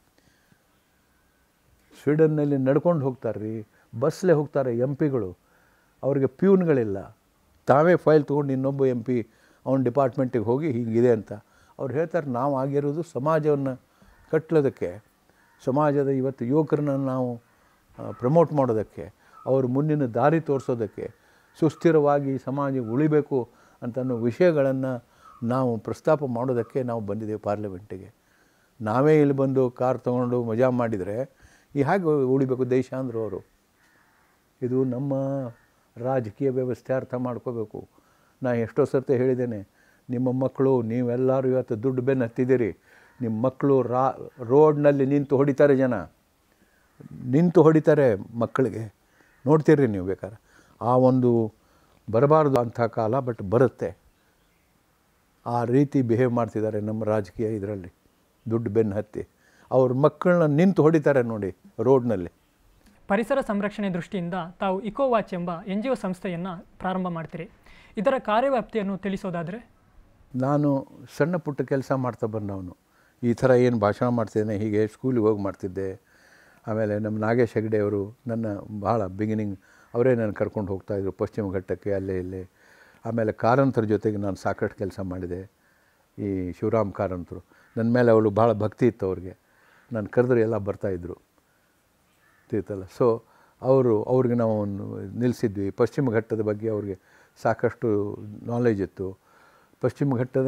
ಸ್ವೀಡನ್ನಲ್ಲಿ ನಡ್ಕೊಂಡು ಹೋಗ್ತಾರೆ ರೀ ಬಸ್ಲೇ ಹೋಗ್ತಾರೆ ಎಂ ಪಿಗಳು ಅವ್ರಿಗೆ ಪ್ಯೂನ್ಗಳಿಲ್ಲ ತಾವೇ ಫೈಲ್ ತೊಗೊಂಡು ಇನ್ನೊಬ್ಬ ಎಂ ಪಿ ಅವನ ಡಿಪಾರ್ಟ್ಮೆಂಟಿಗೆ ಹೋಗಿ ಹೀಗಿದೆ ಅಂತ ಅವ್ರು ಹೇಳ್ತಾರೆ ನಾವು ಆಗಿರೋದು ಸಮಾಜವನ್ನು ಕಟ್ಟಲೋದಕ್ಕೆ ಸಮಾಜದ ಇವತ್ತು ಯುವಕರನ್ನ ನಾವು ಪ್ರಮೋಟ್ ಮಾಡೋದಕ್ಕೆ ಅವ್ರ ಮುಂದಿನ ದಾರಿ ತೋರಿಸೋದಕ್ಕೆ ಸುಸ್ಥಿರವಾಗಿ ಸಮಾಜ ಉಳಿಬೇಕು ಅಂತ ಅನ್ನೋ ವಿಷಯಗಳನ್ನು ನಾವು ಪ್ರಸ್ತಾಪ ಮಾಡೋದಕ್ಕೆ ನಾವು ಬಂದಿದ್ದೇವೆ ಪಾರ್ಲಿಮೆಂಟಿಗೆ ನಾವೇ ಇಲ್ಲಿ ಬಂದು ಕಾರ್ ತೊಗೊಂಡು ಮಜಾ ಮಾಡಿದರೆ ಈ ಹೇಗೆ ಉಳಿಬೇಕು ದೇಶ ಅಂದರು ಅವರು ಇದು ನಮ್ಮ ರಾಜಕೀಯ ವ್ಯವಸ್ಥೆ ಅರ್ಥ ಮಾಡ್ಕೋಬೇಕು ನಾ ಎಷ್ಟೋ ಸರ್ತಿ ಹೇಳಿದ್ದೇನೆ ನಿಮ್ಮ ಮಕ್ಕಳು ನೀವೆಲ್ಲರೂ ಇವತ್ತು ದುಡ್ಡು ಬೆನ್ನು ಹತ್ತಿದ್ದೀರಿ ನಿಮ್ಮ ಮಕ್ಕಳು ರಾ ರೋಡ್ನಲ್ಲಿ ನಿಂತು ಹೊಡಿತಾರೆ ಜನ ನಿಂತು ಹೊಡಿತಾರೆ ಮಕ್ಕಳಿಗೆ ನೋಡ್ತೀರಿ ನೀವು ಬೇಕಾದ್ರೆ ಆ ಒಂದು ಬರಬಾರ್ದು ಅಂಥ ಕಾಲ ಬಟ್ ಬರುತ್ತೆ ಆ ರೀತಿ ಬಿಹೇವ್ ಮಾಡ್ತಿದ್ದಾರೆ ನಮ್ಮ ರಾಜಕೀಯ ಇದರಲ್ಲಿ ದುಡ್ಡು ಬೆನ್ನು ಹತ್ತಿ ಅವ್ರ ಮಕ್ಕಳನ್ನ ನಿಂತು ಹೊಡಿತಾರೆ ನೋಡಿ ರೋಡ್ನಲ್ಲಿ ಪರಿಸರ ಸಂರಕ್ಷಣೆ ದೃಷ್ಟಿಯಿಂದ ತಾವು ಇಕೋವಾಚ್ ಎಂಬ ಎನ್ ಜಿ ಒ ಸಂಸ್ಥೆಯನ್ನು ಪ್ರಾರಂಭ ಮಾಡ್ತೀರಿ ಇದರ ಕಾರ್ಯವ್ಯಾಪ್ತಿಯನ್ನು ತಿಳಿಸೋದಾದರೆ ನಾನು ಸಣ್ಣ ಪುಟ್ಟ ಕೆಲಸ ಮಾಡ್ತಾ ಬಂದವನು ಈ ಥರ ಏನು ಭಾಷಣ ಮಾಡ್ತಿದ್ದೇನೆ ಹೀಗೆ ಸ್ಕೂಲಿಗೆ ಹೋಗಿ ಮಾಡ್ತಿದ್ದೆ ಆಮೇಲೆ ನಮ್ಮ ನಾಗೇಶ್ ಹೆಗ್ಡೆ ಅವರು ನನ್ನ ಭಾಳ ಬಿಗಿನಿಂಗ್ ಅವರೇ ನಾನು ಕರ್ಕೊಂಡು ಹೋಗ್ತಾಯಿದ್ರು ಪಶ್ಚಿಮ ಘಟ್ಟಕ್ಕೆ ಅಲ್ಲೇ ಇಲ್ಲೇ ಆಮೇಲೆ ಕಾರಂತರ ಜೊತೆಗೆ ನಾನು ಸಾಕಷ್ಟು ಕೆಲಸ ಮಾಡಿದೆ ಈ ಶಿವರಾಮ್ ಕಾರಂತರು ನನ್ನ ಮೇಲೆ ಅವಳು ಭಾಳ ಭಕ್ತಿ ಇತ್ತು ಅವ್ರಿಗೆ ನಾನು ಕರೆದ್ರೆ ಎಲ್ಲ ಬರ್ತಾಯಿದ್ರು ತಿಳ್ತಲ್ಲ ಸೊ ಅವರು ಅವ್ರಿಗೆ ನಾವು ಒಂದು ನಿಲ್ಲಿಸಿದ್ವಿ ಪಶ್ಚಿಮ ಘಟ್ಟದ ಬಗ್ಗೆ ಅವ್ರಿಗೆ ಸಾಕಷ್ಟು ನಾಲೆಜ್ ಇತ್ತು ಪಶ್ಚಿಮ ಘಟ್ಟದ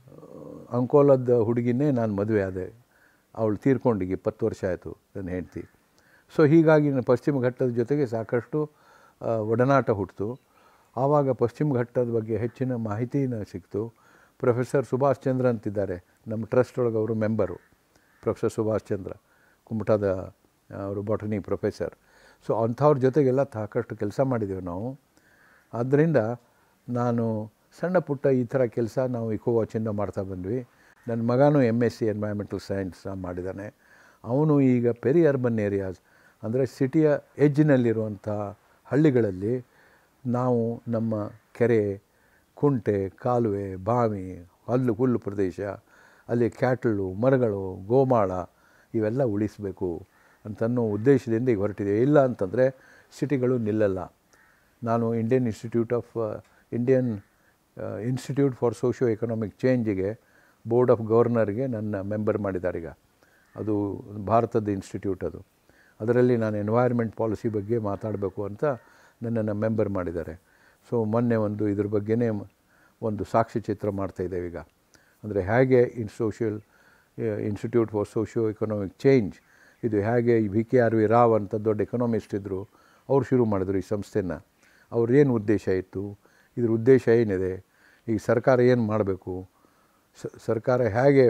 ಅಂಕೋಲದ ಹುಡುಗಿನೇ ನಾನು ಮದುವೆ ಆದೆ ಅವಳು ತೀರ್ಕೊಂಡಿಗೆ ಇಪ್ಪತ್ತು ವರ್ಷ ಆಯಿತು ನನ್ನ ಹೆಂಡತಿ ಸೊ ಹೀಗಾಗಿ ನಾನು ಪಶ್ಚಿಮ ಘಟ್ಟದ ಜೊತೆಗೆ ಸಾಕಷ್ಟು ಆ, ಒಡನಾಟ ಹುಟ್ಟಿತು ಆವಾಗ ಪಶ್ಚಿಮ ಘಟ್ಟದ ಬಗ್ಗೆ ಹೆಚ್ಚಿನ ಮಾಹಿತಿನ ಸಿಕ್ತು ಪ್ರೊಫೆಸರ್ ಸುಭಾಷ್ ಚಂದ್ರ ಅಂತಿದ್ದಾರೆ ನಮ್ಮ ಟ್ರಸ್ಟ್ ಒಳಗೆ ಅವರು ಮೆಂಬರು ಪ್ರೊಫೆಸರ್ ಸುಭಾಷ್ ಚಂದ್ರ ಕುಮಟಾದ ಅವರು ಬಾಟನಿ ಪ್ರೊಫೆಸರ್ ಸೊ ಅಂಥವ್ರ ಜೊತೆಗೆಲ್ಲ ಸಾಕಷ್ಟು ಕೆಲಸ ಮಾಡಿದ್ದೇವೆ ನಾವು ಆದ್ದರಿಂದ ನಾನು ಸಣ್ಣ ಪುಟ್ಟ ಈ ಥರ ಕೆಲಸ ನಾವು ಇಕೋ ವಾಚಿಂದ ಮಾಡ್ತಾ ಬಂದ್ವಿ ನನ್ನ ಮಗನೂ M S C environmental science ಮಾಡಿದ್ದಾನೆ ಅವನು ಈಗ ಪೆರಿ ಅರ್ಬನ್ ಏರಿಯಾಸ್ ಅಂದರೆ ಸಿಟಿಯ ಎಜ್ಜಿನಲ್ಲಿರುವಂಥ ಹಳ್ಳಿಗಳಲ್ಲಿ ನಾವು ನಮ್ಮ ಕೆರೆ ಕುಂಟೆ ಕಾಲುವೆ ಬಾವಿ ಹಲ್ಲು ಹುಲ್ಲು ಪ್ರದೇಶ ಅಲ್ಲಿ ಕ್ಯಾಟಲು ಮರಗಳು ಗೋಮಾಳ ಇವೆಲ್ಲ ಉಳಿಸಬೇಕು ಅಂತನ್ನೋ ಉದ್ದೇಶದಿಂದ ಈಗ ಹೊರಟಿದೆ ಇಲ್ಲ ಅಂತಂದರೆ ಸಿಟಿಗಳು ನಿಲ್ಲಲ್ಲ ನಾನು Indian institute of Indian institute for socio economic ಚೇಂಜಿಗೆ ಬೋರ್ಡ್ ಆಫ್ ಗವರ್ನರ್ಗೆ ನನ್ನ ಮೆಂಬರ್ ಮಾಡಿದ್ದಾರೆ ಈಗ ಅದು ಭಾರತದ ಇನ್ಸ್ಟಿಟ್ಯೂಟ್ ಅದು ಅದರಲ್ಲಿ ನಾನು ಎನ್ವೈರ್ಮೆಂಟ್ ಪಾಲಿಸಿ ಬಗ್ಗೆ ಮಾತಾಡಬೇಕು ಅಂತ ನನ್ನನ್ನು ಮೆಂಬರ್ ಮಾಡಿದ್ದಾರೆ ಸೊ ಮೊನ್ನೆ ಒಂದು ಇದ್ರ ಬಗ್ಗೆನೇ ಮ- ಒಂದು ಸಾಕ್ಷ್ಯಚಿತ್ರ ಮಾಡ್ತಾಯಿದ್ದೇವೆ ಈಗ ಅಂದರೆ ಹೇಗೆ in social institute for socio economic change ಇದು ಹೇಗೆ V K R V Rao ಅಂತ ದೊಡ್ಡ ಎಕನಾಮಿಸ್ಟ್ ಇದ್ದರು ಅವ್ರು ಶುರು ಮಾಡಿದ್ರು ಈ ಸಂಸ್ಥೆನ ಅವ್ರದ್ದೇನು ಉದ್ದೇಶ ಇತ್ತು ಇದ್ರ ಉದ್ದೇಶ ಏನಿದೆ ಈಗ ಸರ್ಕಾರ ಏನು ಮಾಡಬೇಕು ಸ- ಸರ್ಕಾರ ಹೇಗೆ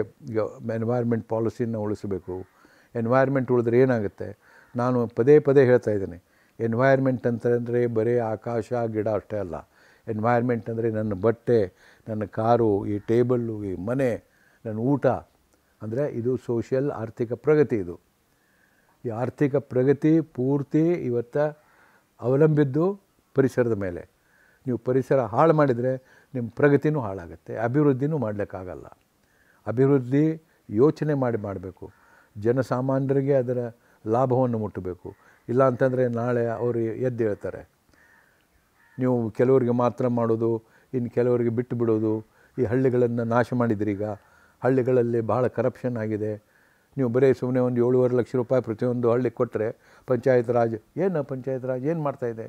ಎನ್ವೈರ್ಮೆಂಟ್ ಪಾಲಿಸಿನ ಉಳಿಸಬೇಕು ಎನ್ವೈರ್ಮೆಂಟ್ ಉಳಿದ್ರೆ ಏನಾಗುತ್ತೆ ನಾನು ಪದೇ ಪದೇ ಹೇಳ್ತಾ ಇದ್ದೇನೆ ಎನ್ವೈರ್ಮೆಂಟ್ ಅಂತಂದರೆ ಬರೀ ಆಕಾಶ ಗಿಡ ಅಷ್ಟೇ ಅಲ್ಲ ಎನ್ವೈರ್ಮೆಂಟ್ ಅಂದರೆ ನನ್ನ ಬಟ್ಟೆ ನನ್ನ ಕಾರು ಈ ಟೇಬಲ್ಲು ಈ ಮನೆ ನನ್ನ ಊಟ ಅಂದರೆ ಇದು ಸೋಷಿಯಲ್ ಆರ್ಥಿಕ ಪ್ರಗತಿ ಇದು ಈ ಆರ್ಥಿಕ ಪ್ರಗತಿ ಪೂರ್ತಿ ಇವತ್ತು ಅವಲಂಬಿದ್ದು ಪರಿಸರದ ಮೇಲೆ ನೀವು ಪರಿಸರ ಹಾಳು ಮಾಡಿದರೆ ನಿಮ್ಮ ಪ್ರಗತಿನೂ ಹಾಳಾಗುತ್ತೆ ಅಭಿವೃದ್ಧಿನೂ ಮಾಡಲಿಕ್ಕಾಗಲ್ಲ ಅಭಿವೃದ್ಧಿ ಯೋಚನೆ ಮಾಡಿ ಮಾಡಬೇಕು ಜನಸಾಮಾನ್ಯರಿಗೆ ಅದರ ಲಾಭವನ್ನು ಮುಟ್ಟಬೇಕು ಇಲ್ಲ ಅಂತಂದರೆ ನಾಳೆ ಅವರು ಎದ್ದು ಹೇಳ್ತಾರೆ ನೀವು ಕೆಲವರಿಗೆ ಮಾತ್ರ ಮಾಡೋದು ಇನ್ನು ಕೆಲವರಿಗೆ ಬಿಟ್ಟು ಬಿಡೋದು ಈ ಹಳ್ಳಿಗಳನ್ನು ನಾಶ ಮಾಡಿದ್ರಿ ಈಗ ಹಳ್ಳಿಗಳಲ್ಲಿ ಬಹಳ ಕರಪ್ಷನ್ ಆಗಿದೆ ನೀವು ಬರೀ ಸುಮ್ಮನೆ ಒಂದು ಏಳುವರೆ ಲಕ್ಷ ರೂಪಾಯಿ ಪ್ರತಿಯೊಂದು ಹಳ್ಳಿಗೆ ಕೊಟ್ಟರೆ ಪಂಚಾಯತ್ ರಾಜ್ ಏನು ಪಂಚಾಯತ್ ರಾಜ್ ಏನು ಮಾಡ್ತಾಯಿದೆ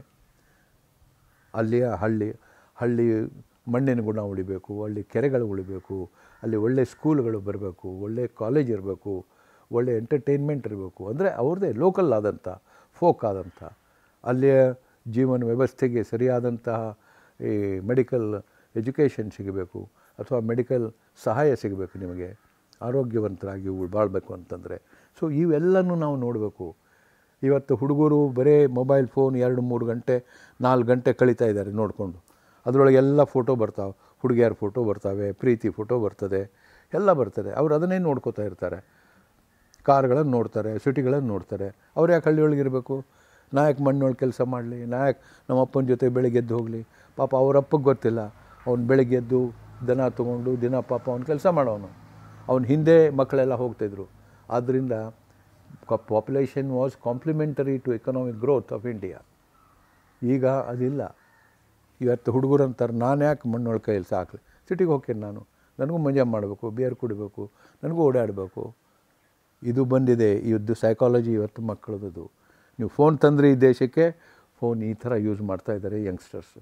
ಅಲ್ಲಿಯ ಹಳ್ಳಿ ಹಳ್ಳಿ ಮಣ್ಣಿನ ಗುಣ ಉಳಿಬೇಕು ಅಲ್ಲಿ ಕೆರೆಗಳು ಉಳಿಬೇಕು ಅಲ್ಲಿ ಒಳ್ಳೆ ಸ್ಕೂಲ್ಗಳು ಬರಬೇಕು ಒಳ್ಳೆ ಕಾಲೇಜ್ ಇರಬೇಕು ಒಳ್ಳೆ ಎಂಟರ್ಟೈನ್ಮೆಂಟ್ ಇರಬೇಕು ಅಂದರೆ ಅವ್ರದ್ದೇ ಲೋಕಲ್ ಆದಂಥ ಫೋಕ್ ಆದಂಥ ಅಲ್ಲಿಯ ಜೀವನ ವ್ಯವಸ್ಥೆಗೆ ಸರಿಯಾದಂತಹ ಈ ಮೆಡಿಕಲ್ ಎಜುಕೇಷನ್ ಸಿಗಬೇಕು ಅಥವಾ ಮೆಡಿಕಲ್ ಸಹಾಯ ಸಿಗಬೇಕು ನಿಮಗೆ ಆರೋಗ್ಯವಂತರಾಗಿ ಉಳ್- ಬಾಳಬೇಕು ಅಂತಂದರೆ ಸೊ ಇವೆಲ್ಲನೂ ನಾವು ನೋಡಬೇಕು ಇವತ್ತು ಹುಡುಗರು ಬರೀ ಮೊಬೈಲ್ ಫೋನ್ ಎರಡು ಮೂರು ಗಂಟೆ ನಾಲ್ಕು ಗಂಟೆ ಕಳೀತಾ ಇದ್ದಾರೆ ನೋಡಿಕೊಂಡು ಅದರೊಳಗೆ ಎಲ್ಲ ಫೋಟೋ ಬರ್ತಾವೆ ಹುಡುಗಿಯರ ಫೋಟೋ ಬರ್ತಾವೆ ಪ್ರೀತಿ ಫೋಟೋ ಬರ್ತದೆ ಎಲ್ಲ ಬರ್ತದೆ ಅವ್ರು ಅದನ್ನೇ ನೋಡ್ಕೋತಾ ಇರ್ತಾರೆ ಕಾರ್ಗಳನ್ನು ನೋಡ್ತಾರೆ ಸಿಟಿಗಳನ್ನು ನೋಡ್ತಾರೆ ಅವ್ರು ಯಾಕೆ ಹಳ್ಳಿಯೊಳಗೆ ಇರಬೇಕು ನಾಯಕ್ ಮಣ್ಣೊಳಗೆ ಕೆಲಸ ಮಾಡಲಿ ನಾಯಕ್ ನಮ್ಮ ಅಪ್ಪನ ಜೊತೆ ಬೆಳಿಗ್ಗೆ ಎದ್ದು ಹೋಗಲಿ ಪಾಪ ಅವ್ರ ಅಪ್ಪಗೆ ಗೊತ್ತಿಲ್ಲ ಅವ್ನು ಬೆಳಿಗ್ಗೆ ಎದ್ದು ದನ ತೊಗೊಂಡು ದಿನ ಪಾಪ ಅವ್ನು ಕೆಲಸ ಮಾಡೋನು ಅವ್ನ ಹಿಂದೆ ಮಕ್ಕಳೆಲ್ಲ ಹೋಗ್ತಾಯಿದ್ರು ಆದ್ದರಿಂದ population was complementary to economic growth of India ಈಗ ಅದಿಲ್ಲ ಇವತ್ತು ಹುಡುಗರು ಅಂತಾರೆ ನಾನು ಯಾಕೆ ಮಣ್ಣೊಳಗೆ ಕೈಯಲ್ಲಿ ಸಾಕಲಿ ಸಿಟಿಗೆ ಹೋಗ್ತೀನಿ ನಾನು ನನಗೂ ಮಜಾ ಮಾಡಬೇಕು ಬಿಯರ್ ಕುಡಿಬೇಕು ನನಗೂ ಓಡಾಡಬೇಕು ಇದು ಬಂದಿದೆ ಇವತ್ತು ಸೈಕಾಲಜಿ ಇವತ್ತು ಮಕ್ಕಳದ್ದು ನೀವು ಫೋನ್ ತಂದರೆ ಈ ದೇಶಕ್ಕೆ ಫೋನ್ ಈ ಥರ ಯೂಸ್ ಮಾಡ್ತಾ ಇದ್ದಾರೆ ಯಂಗ್ಸ್ಟರ್ಸ್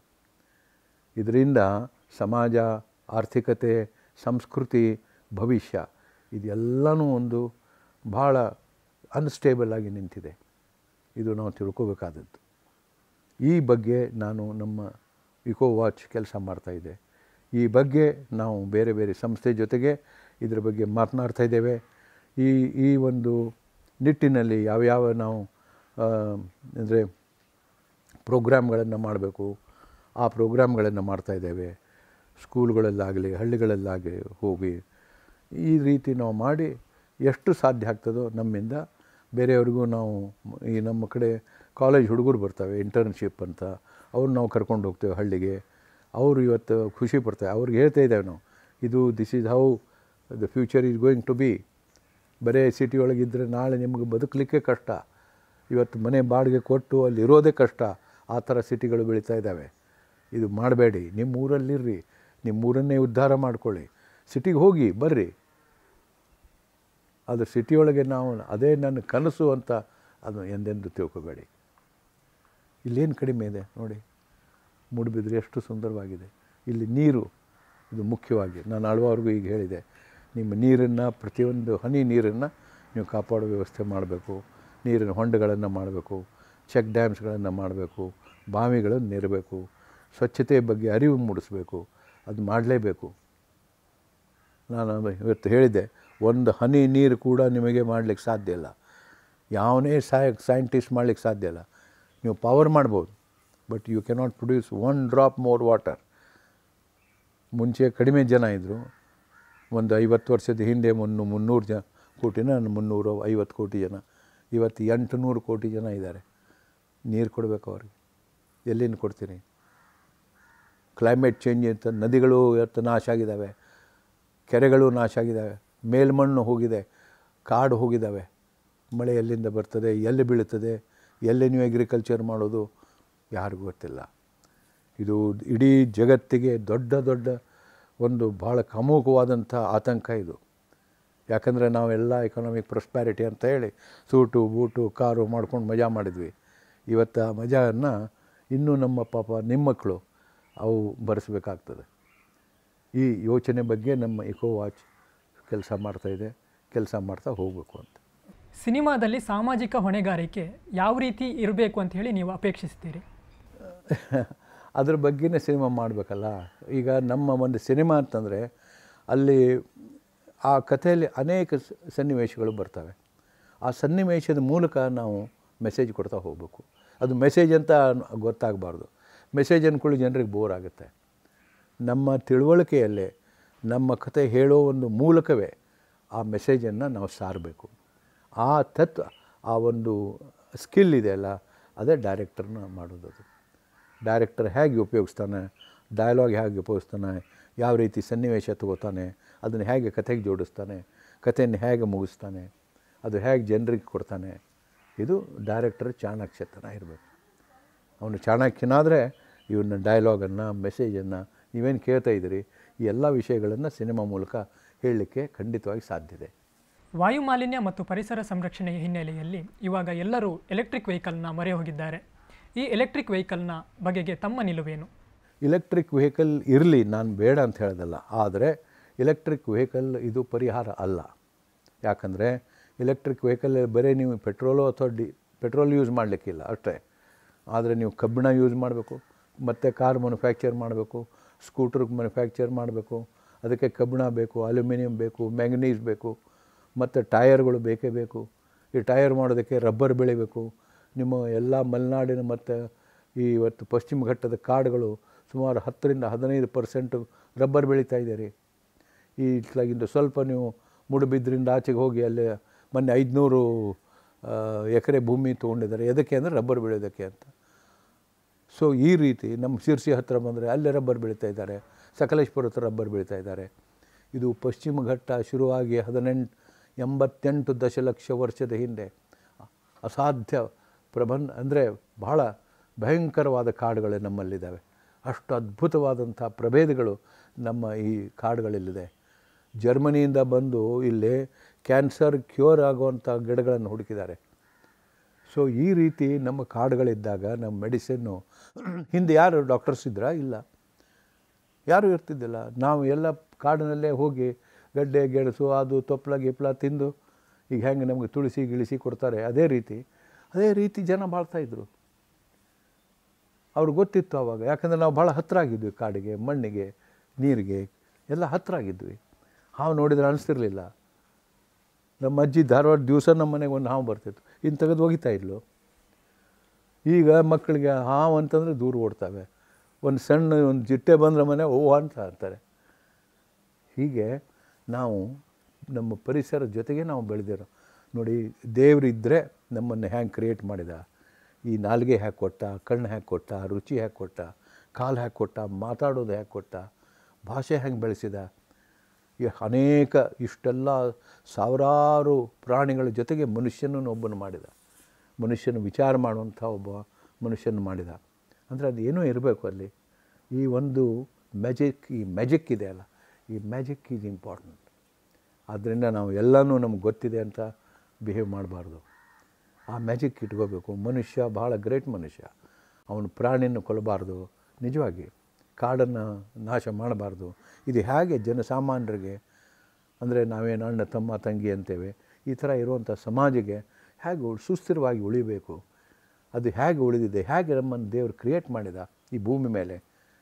ಇದರಿಂದ ಸಮಾಜ ಆರ್ಥಿಕತೆ ಸಂಸ್ಕೃತಿ ಭವಿಷ್ಯ ಇದೆಲ್ಲನೂ ಒಂದು ಭಾಳ ಅನ್ಸ್ಟೇಬಲ್ ಆಗಿ ನಿಂತಿದೆ ಇದು ನಾವು ತಿಳ್ಕೋಬೇಕಾದದ್ದು ಈ ಬಗ್ಗೆ ನಾನು ನಮ್ಮ ಇಕೋ ವಾಚ್ ಕೆಲಸ ಮಾಡ್ತಾಯಿದ್ದೆ ಈ ಬಗ್ಗೆ ನಾವು ಬೇರೆ ಬೇರೆ ಸಂಸ್ಥೆ ಜೊತೆಗೆ ಇದರ ಬಗ್ಗೆ ಮಾತನಾಡ್ತಾ ಇದ್ದೇವೆ ಈ ಈ ಒಂದು ನಿಟ್ಟಿನಲ್ಲಿ ಯಾವ್ಯಾವ ನಾವು ಅಂದರೆ ಪ್ರೋಗ್ರಾಮ್ಗಳನ್ನು ಮಾಡಬೇಕು ಆ ಪ್ರೋಗ್ರಾಮ್ಗಳನ್ನು ಮಾಡ್ತಾಯಿದ್ದೇವೆ ಸ್ಕೂಲ್ಗಳಲ್ಲಾಗಲಿ ಹಳ್ಳಿಗಳಲ್ಲಾಗಲಿ ಹೋಗಿ ಈ ರೀತಿ ನಾವು ಮಾಡಿ ಎಷ್ಟು ಸಾಧ್ಯ ಆಗ್ತದೋ ನಮ್ಮಿಂದ ಬೇರೆಯವ್ರಿಗೂ ನಾವು ಈ ನಮ್ಮ ಕಡೆ ಕಾಲೇಜ್ ಹುಡುಗರು ಬರ್ತವೆ ಇಂಟರ್ನ್ಶಿಪ್ ಅಂತ ಅವ್ರು ನಾವು ಕರ್ಕೊಂಡು ಹೋಗ್ತೇವೆ ಹಳ್ಳಿಗೆ ಅವರು ಇವತ್ತು ಖುಷಿ ಪಡ್ತಾರೆ ಅವ್ರಿಗೆ ಹೇಳ್ತಾ ಇದ್ದೇವೆ ನಾವು ಇದು this is how the future is going to be ಬರೀ ಸಿಟಿ ಒಳಗಿದ್ದರೆ ನಾಳೆ ನಿಮಗೆ ಬದುಕಲಿಕ್ಕೆ ಕಷ್ಟ ಇವತ್ತು ಮನೆ ಬಾಡಿಗೆ ಕೊಟ್ಟು ಅಲ್ಲಿ ಇರೋದೇ ಕಷ್ಟ ಆ ಥರ ಸಿಟಿಗಳು ಬೆಳೀತಾ ಇದ್ದಾವೆ ಇದು ಮಾಡಬೇಡಿ ನಿಮ್ಮ ಊರಲ್ಲಿರ್ರಿ ನಿಮ್ಮ ಊರನ್ನೇ ಉದ್ಧಾರ ಮಾಡ್ಕೊಳ್ಳಿ ಸಿಟಿಗೆ ಹೋಗಿ ಬರ್ರಿ ಅದು ಸಿಟಿಯೊಳಗೆ ನಾವು ಅದೇ ನನ್ನ ಕನಸು ಅಂತ ಅದು ಎಂದೆಂದು ತಿಳ್ಕೊಬೇಡಿ ಇಲ್ಲೇನು ಕಡಿಮೆ ಇದೆ ನೋಡಿ ಮೂಡುಬಿದ್ರೆ ಎಷ್ಟು ಸುಂದರವಾಗಿದೆ ಇಲ್ಲಿ ನೀರು ಇದು ಮುಖ್ಯವಾಗಿ ನಾನು ಆಳ್ವಾರ್ಗೂ ಈಗ ಹೇಳಿದೆ ನಿಮ್ಮ ನೀರನ್ನು ಪ್ರತಿಯೊಂದು ಹನಿ ನೀರನ್ನು ನೀವು ಕಾಪಾಡೋ ವ್ಯವಸ್ಥೆ ಮಾಡಬೇಕು ನೀರಿನ ಹೊಂಡಗಳನ್ನು ಮಾಡಬೇಕು ಚೆಕ್ ಡ್ಯಾಮ್ಸ್ಗಳನ್ನು ಮಾಡಬೇಕು ಬಾವಿಗಳನ್ನು ನೆರಬೇಕು ಸ್ವಚ್ಛತೆ ಬಗ್ಗೆ ಅರಿವು ಮೂಡಿಸಬೇಕು ಅದು ಮಾಡಲೇಬೇಕು ನಾನು ಇವತ್ತು ಹೇಳಿದ್ದೆ ಒಂದು ಹನಿ ನೀರು ಕೂಡ ನಿಮಗೆ ಮಾಡಲಿಕ್ಕೆ ಸಾಧ್ಯ ಇಲ್ಲ ಯಾವನೇ ಸಾಯ ಸೈಂಟಿಸ್ಟ್ ಮಾಡಲಿಕ್ಕೆ ಸಾಧ್ಯ ಇಲ್ಲ ನೀವು ಪವರ್ ಮಾಡ್ಬೋದು but you cannot produce one drop more water ಮುಂಚೆ ಕಡಿಮೆ ಜನ ಇದ್ದರು ಒಂದು ಐವತ್ತು ವರ್ಷದ ಹಿಂದೆ ಮುನ್ನೂ ಮುನ್ನೂರು ಜನ ಕೋಟಿನ ಮುನ್ನೂರು ಐವತ್ತು ಕೋಟಿ ಜನ ಇವತ್ತು ಎಂಟು ನೂರು ಕೋಟಿ ಜನ ಇದ್ದಾರೆ ನೀರು ಕೊಡಬೇಕು ಅವ್ರಿಗೆ ಎಲ್ಲಿಂದ ಕೊಡ್ತೀನಿ ಕ್ಲೈಮೇಟ್ ಚೇಂಜ್ ಅಂತ ನದಿಗಳು ಇವತ್ತು ನಾಶ ಆಗಿದ್ದಾವೆ ಕೆರೆಗಳು ನಾಶ ಆಗಿದ್ದಾವೆ ಮೇಲ್ಮಣ್ಣು ಹೋಗಿದೆ ಕಾಡು ಹೋಗಿದ್ದಾವೆ ಮಳೆ ಎಲ್ಲಿಂದ ಬರ್ತದೆ ಎಲ್ಲಿ ಬೀಳುತ್ತದೆ ಎಲ್ಲಿ ನೀವು ಅಗ್ರಿಕಲ್ಚರ್ ಮಾಡೋದು ಯಾರಿಗೂ ಗೊತ್ತಿಲ್ಲ ಇದು ಇಡೀ ಜಗತ್ತಿಗೆ ದೊಡ್ಡ ದೊಡ್ಡ ಒಂದು ಭಾಳ ಪ್ರಮುಖವಾದಂಥ ಆತಂಕ ಇದು ಯಾಕಂದರೆ ನಾವೆಲ್ಲ ಎಕನಾಮಿಕ್ ಪ್ರೊಸ್ಪ್ಯಾರಿಟಿ ಅಂತ ಹೇಳಿ ಸೂಟು ಬೂಟು ಕಾರು ಮಾಡ್ಕೊಂಡು ಮಜಾ ಮಾಡಿದ್ವಿ ಇವತ್ತು ಆ ಮಜಾವನ್ನು ಇನ್ನೂ ನಮ್ಮ ಪಾಪ ನಿಮ್ಮ ಮಕ್ಕಳು ಅವು ಬರೆಸ್ಬೇಕಾಗ್ತದೆ ಈ ಯೋಚನೆ ಬಗ್ಗೆ ನಮ್ಮ ಇಕೋ ವಾಚ್ ಕೆಲಸ ಮಾಡ್ತಾಯಿದೆ ಕೆಲಸ ಮಾಡ್ತಾ ಹೋಗಬೇಕು ಅಂತ ಸಿನಿಮಾದಲ್ಲಿ ಸಾಮಾಜಿಕ ಹೊಣೆಗಾರಿಕೆ ಯಾವ ರೀತಿ ಇರಬೇಕು ಅಂತ ಹೇಳಿ ನೀವು ಅಪೇಕ್ಷಿಸ್ತೀರಿ ಅದ್ರ ಬಗ್ಗೆನೇ ಸಿನಿಮಾ ಮಾಡಬೇಕಲ್ಲ ಈಗ ನಮ್ಮ ಒಂದು ಸಿನಿಮಾ ಅಂತಂದರೆ ಅಲ್ಲಿ ಆ ಕಥೆಯಲ್ಲಿ ಅನೇಕ ಸ- ಸನ್ನಿವೇಶಗಳು ಬರ್ತವೆ ಆ ಸನ್ನಿವೇಶದ ಮೂಲಕ ನಾವು ಮೆಸೇಜ್ ಕೊಡ್ತಾ ಹೋಗಬೇಕು ಅದು ಮೆಸೇಜ್ ಅಂತ ಗೊತ್ತಾಗಬಾರ್ದು ಮೆಸೇಜ್ ಅಂದ್ಕೊಳ್ಳಿ ಜನರಿಗೆ ಬೋರ್ ಆಗುತ್ತೆ ನಮ್ಮ ತಿಳುವಳಿಕೆಯಲ್ಲೇ ನಮ್ಮ ಕತೆ ಹೇಳೋ ಒಂದು ಮೂಲಕವೇ ಆ ಮೆಸೇಜನ್ನು ನಾವು ಸಾರಬೇಕು ಆ ತತ್ವ ಆ ಒಂದು ಸ್ಕಿಲ್ ಇದೆಯಲ್ಲ ಅದೇ ಡೈರೆಕ್ಟರ್ನ ಮಾಡೋದು ಅದು ಡೈರೆಕ್ಟರ್ ಹೇಗೆ ಉಪಯೋಗಿಸ್ತಾನೆ ಡಯಲಾಗ್ ಹೇಗೆ ಉಪಯೋಗಿಸ್ತಾನೆ ಯಾವ ರೀತಿ ಸನ್ನಿವೇಶ ತಗೋತಾನೆ ಅದನ್ನು ಹೇಗೆ ಕಥೆಗೆ ಜೋಡಿಸ್ತಾನೆ ಕಥೆಯನ್ನು ಹೇಗೆ ಮುಗಿಸ್ತಾನೆ ಅದು ಹೇಗೆ ಜನರಿಗೆ ಕೊಡ್ತಾನೆ ಇದು ಡೈರೆಕ್ಟರ್ ಚಾಣಾಕ್ಷತನ ಇರಬೇಕು ಅವನು ಚಾಣಕ್ಯನಾದರೆ ಇವನ್ನ ಡೈಲಾಗನ್ನು ಮೆಸೇಜನ್ನು ನೀವೇನು ಕೇಳ್ತಾ ಇದ್ದೀರಿ ಈ ಎಲ್ಲ ವಿಷಯಗಳನ್ನು ಸಿನಿಮಾ ಮೂಲಕ ಹೇಳಲಿಕ್ಕೆ ಖಂಡಿತವಾಗಿ ಸಾಧ್ಯತೆ ವಾಯು ಮಾಲಿನ್ಯ ಮತ್ತು ಪರಿಸರ ಸಂರಕ್ಷಣೆಯ ಹಿನ್ನೆಲೆಯಲ್ಲಿ ಇವಾಗ ಎಲ್ಲರೂ ಎಲೆಕ್ಟ್ರಿಕ್ ವೆಹಿಕಲ್ನ ಮೊರೆ ಹೋಗಿದ್ದಾರೆ ಈ ಎಲೆಕ್ಟ್ರಿಕ್ ವೆಹಿಕಲ್ನ ಬಗೆಗೆ ತಮ್ಮ ನಿಲುವೇನು ಇಲೆಕ್ಟ್ರಿಕ್ ವೆಹಿಕಲ್ ಇರಲಿ ನಾನು ಬೇಡ ಅಂತ ಹೇಳೋದಲ್ಲ ಆದರೆ ಇಲೆಕ್ಟ್ರಿಕ್ ವೆಹಿಕಲ್ ಇದು ಪರಿಹಾರ ಅಲ್ಲ ಯಾಕಂದರೆ ಇಲೆಕ್ಟ್ರಿಕ್ ವೆಹಿಕಲ್ ಬರೀ ನೀವು ಪೆಟ್ರೋಲು ಅಥವಾ ಡಿ ಪೆಟ್ರೋಲ್ ಯೂಸ್ ಮಾಡಲಿಕ್ಕಿಲ್ಲ ಅಷ್ಟೇ ಆದರೆ ನೀವು ಕಬ್ಬಿಣ ಯೂಸ್ ಮಾಡಬೇಕು ಮತ್ತು ಕಾರ್ ಮ್ಯಾನುಫ್ಯಾಕ್ಚರ್ ಮಾಡಬೇಕು ಸ್ಕೂಟ್ರಿಗೆ ಮ್ಯಾನುಫ್ಯಾಕ್ಚರ್ ಮಾಡಬೇಕು ಅದಕ್ಕೆ ಕಬ್ಬಿಣ ಬೇಕು ಅಲ್ಯೂಮಿನಿಯಂ ಬೇಕು ಮ್ಯಾಂಗನೀಸ್ ಬೇಕು ಮತ್ತು ಟಯರ್ಗಳು ಬೇಕೇ ಬೇಕು ಈ ಟಯರ್ ಮಾಡೋದಕ್ಕೆ ರಬ್ಬರ್ ಬೆಳಿಬೇಕು ನಿಮ್ಮ ಎಲ್ಲ ಮಲೆನಾಡಿನ ಮತ್ತು ಈ ಇವತ್ತು ಪಶ್ಚಿಮ ಘಟ್ಟದ ಕಾಡುಗಳು ಸುಮಾರು ಹತ್ತರಿಂದ ಹದಿನೈದು ಪರ್ಸೆಂಟು ರಬ್ಬರ್ ಬೆಳೀತಾ ಇದ್ದೀರಿ ಈ ಇತ್ಲಾಗಿಂದ ಸ್ವಲ್ಪ ನೀವು ಮುಡುಬಿದ್ರಿಂದ ಆಚೆಗೆ ಹೋಗಿ ಅಲ್ಲಿ ಮೊನ್ನೆ ಐದುನೂರು ಎಕರೆ ಭೂಮಿ ತೊಗೊಂಡಿದ್ದಾರೆ ಎದಕ್ಕೆ ಅಂದರೆ ರಬ್ಬರ್ ಬೆಳೆಯೋದಕ್ಕೆ ಅಂತ ಸೊ ಈ ರೀತಿ ನಮ್ಮ ಶಿರ್ಸಿ ಹತ್ತಿರ ಬಂದರೆ ಅಲ್ಲೇ ರಬ್ಬರ್ ಬೆಳೀತಾ ಇದ್ದಾರೆ ಸಕಲೇಶ್ಪುರ ಹತ್ರ ರಬ್ಬರ್ ಬೆಳೀತಾ ಇದ್ದಾರೆ ಇದು ಪಶ್ಚಿಮ ಘಟ್ಟ ಶುರುವಾಗಿ ಹದಿನೆಂಟು ಎಂಬತ್ತೆಂಟು ದಶಲಕ್ಷ ವರ್ಷದ ಹಿಂದೆ ಅಸಾಧ್ಯ ಪ್ರಬಂಧ ಅಂದರೆ ಬಹಳ ಭಯಂಕರವಾದ ಕಾಡುಗಳು ನಮ್ಮಲ್ಲಿದ್ದಾವೆ ಅಷ್ಟು ಅದ್ಭುತವಾದಂಥ ಪ್ರಭೇದಗಳು ನಮ್ಮ ಈ ಕಾಡುಗಳಲ್ಲಿದೆ ಜರ್ಮನಿಯಿಂದ ಬಂದು ಇಲ್ಲಿ ಕ್ಯಾನ್ಸರ್ ಕ್ಯೂರ್ ಆಗುವಂಥ ಗಿಡಗಳನ್ನು ಹುಡುಕಿದ್ದಾರೆ ಸೊ ಈ ರೀತಿ ನಮ್ಮ ಕಾಡುಗಳಿದ್ದಾಗ ನಮ್ಮ ಮೆಡಿಸಿನ್ನು ಹಿಂದೆ ಯಾರು ಡಾಕ್ಟರ್ಸ್ ಇದ್ರಾ ಇಲ್ಲ ಯಾರೂ ಇರ್ತಿದ್ದಿಲ್ಲ ನಾವು ಎಲ್ಲ ಕಾಡಿನಲ್ಲೇ ಹೋಗಿ ಗಡ್ಡೆ ಗೆಣಸು ಅದು ತೊಪ್ಪಲ ಗಿಪ್ಲ ತಿಂದು ಈಗ ಹೆಂಗೆ ನಮಗೆ ತುಳಸಿ ಗಿಳಿಸಿ ಕೊಡ್ತಾರೆ ಅದೇ ರೀತಿ ಅದೇ ರೀತಿ ಜನ ಬಾಳ್ತಾಯಿದ್ರು ಅವ್ರಿಗೆ ಗೊತ್ತಿತ್ತು ಆವಾಗ ಯಾಕಂದರೆ ನಾವು ಭಾಳ ಹತ್ತಿರ ಆಗಿದ್ವಿ ಕಾಡಿಗೆ ಮಣ್ಣಿಗೆ ನೀರಿಗೆ ಎಲ್ಲ ಹತ್ತಿರ ಆಗಿದ್ವಿ ಹಾವು ನೋಡಿದ್ರೆ ಅನಿಸ್ತಿರ್ಲಿಲ್ಲ ನಮ್ಮ ಅಜ್ಜಿ ಧಾರವಾಡ ದಿವಸ ನಮ್ಮ ಮನೆಗೆ ಒಂದು ಹಾವು ಬರ್ತಿತ್ತು ಇನ್ನು ತೆಗೆದು ಒಗಿತಾ ಇದ್ಲು ಈಗ ಮಕ್ಕಳಿಗೆ ಹಾವು ಅಂತಂದರೆ ದೂರ ಓಡ್ತವೆ ಒಂದು ಸಣ್ಣ ಒಂದು ಜಿಟ್ಟೆ ಬಂದರೆ ಮನೆ ಓ ಅಂತ ಅಂತಾರೆ ಹೀಗೆ ನಾವು ನಮ್ಮ ಪರಿಸರ ಜೊತೆಗೆ ನಾವು ಬೆಳೆದಿರೋ ನೋಡಿ ದೇವರಿದ್ದರೆ ನಮ್ಮನ್ನು ಹ್ಯಾಂಗೆ ಕ್ರಿಯೇಟ್ ಮಾಡಿದ ಈ ನಾಲಿಗೆ ಹ್ಯಾಕೆ ಕೊಟ್ಟ ಕಣ್ಣು ಹ್ಯಾಕೆ ಕೊಟ್ಟ ರುಚಿ ಹ್ಯಾಕೆ ಕೊಟ್ಟ ಕಾಲು ಹ್ಯಾಕೆ ಕೊಟ್ಟ ಮಾತಾಡೋದು ಹ್ಯಾಕೆ ಕೊಟ್ಟ ಭಾಷೆ ಹೆಂಗೆ ಬೆಳೆಸಿದ ಈ ಅನೇಕ ಇಷ್ಟೆಲ್ಲ ಸಾವಿರಾರು ಪ್ರಾಣಿಗಳ ಜೊತೆಗೆ ಮನುಷ್ಯನನ್ನು ಒಬ್ಬನು ಮಾಡಿದ ಮನುಷ್ಯನ ವಿಚಾರ ಮಾಡುವಂಥ ಒಬ್ಬ ಮನುಷ್ಯನ ಮಾಡಿದ ಅಂದರೆ ಅದು ಏನೋ ಇರಬೇಕು ಅಲ್ಲಿ ಈ ಒಂದು ಮ್ಯಾಜಿಕ್ ಈ ಮ್ಯಾಜಿಕ್ ಇದೆ ಅಲ್ಲ ಈ ಮ್ಯಾಜಿಕ್ ಈಸ್ ಇಂಪಾರ್ಟೆಂಟ್ ಆದ್ದರಿಂದ ನಾವು ಎಲ್ಲನೂ ನಮ್ಗೆ ಗೊತ್ತಿದೆ ಅಂತ ಬಿಹೇವ್ ಮಾಡಬಾರ್ದು ಆ ಮ್ಯಾಜಿಕ್ ಇಟ್ಕೋಬೇಕು ಮನುಷ್ಯ ಭಾಳ ಗ್ರೇಟ್ ಮನುಷ್ಯ ಅವನು ಪ್ರಾಣಿಯನ್ನು ಕೊಲ್ಲಬಾರ್ದು ನಿಜವಾಗಿ ಕಾಡನ್ನು ನಾಶ ಮಾಡಬಾರ್ದು ಇದು ಹೇಗೆ ಜನಸಾಮಾನ್ಯರಿಗೆ ಅಂದರೆ ನಾವೇನು ಅಣ್ಣ ತಮ್ಮ ತಂಗಿ ಅಂತೇವೆ ಈ ಥರ ಇರುವಂಥ ಸಮಾಜಕ್ಕೆ ಹೇಗೆ ಉಳ್- ಸುಸ್ಥಿರವಾಗಿ ಉಳಿಬೇಕು ಅದು ಹೇಗೆ ಉಳಿದಿದೆ ಹೇಗೆ ನಮ್ಮನ್ನು ದೇವರು ಕ್ರಿಯೇಟ್ ಮಾಡಿದ ಈ ಭೂಮಿ ಮೇಲೆ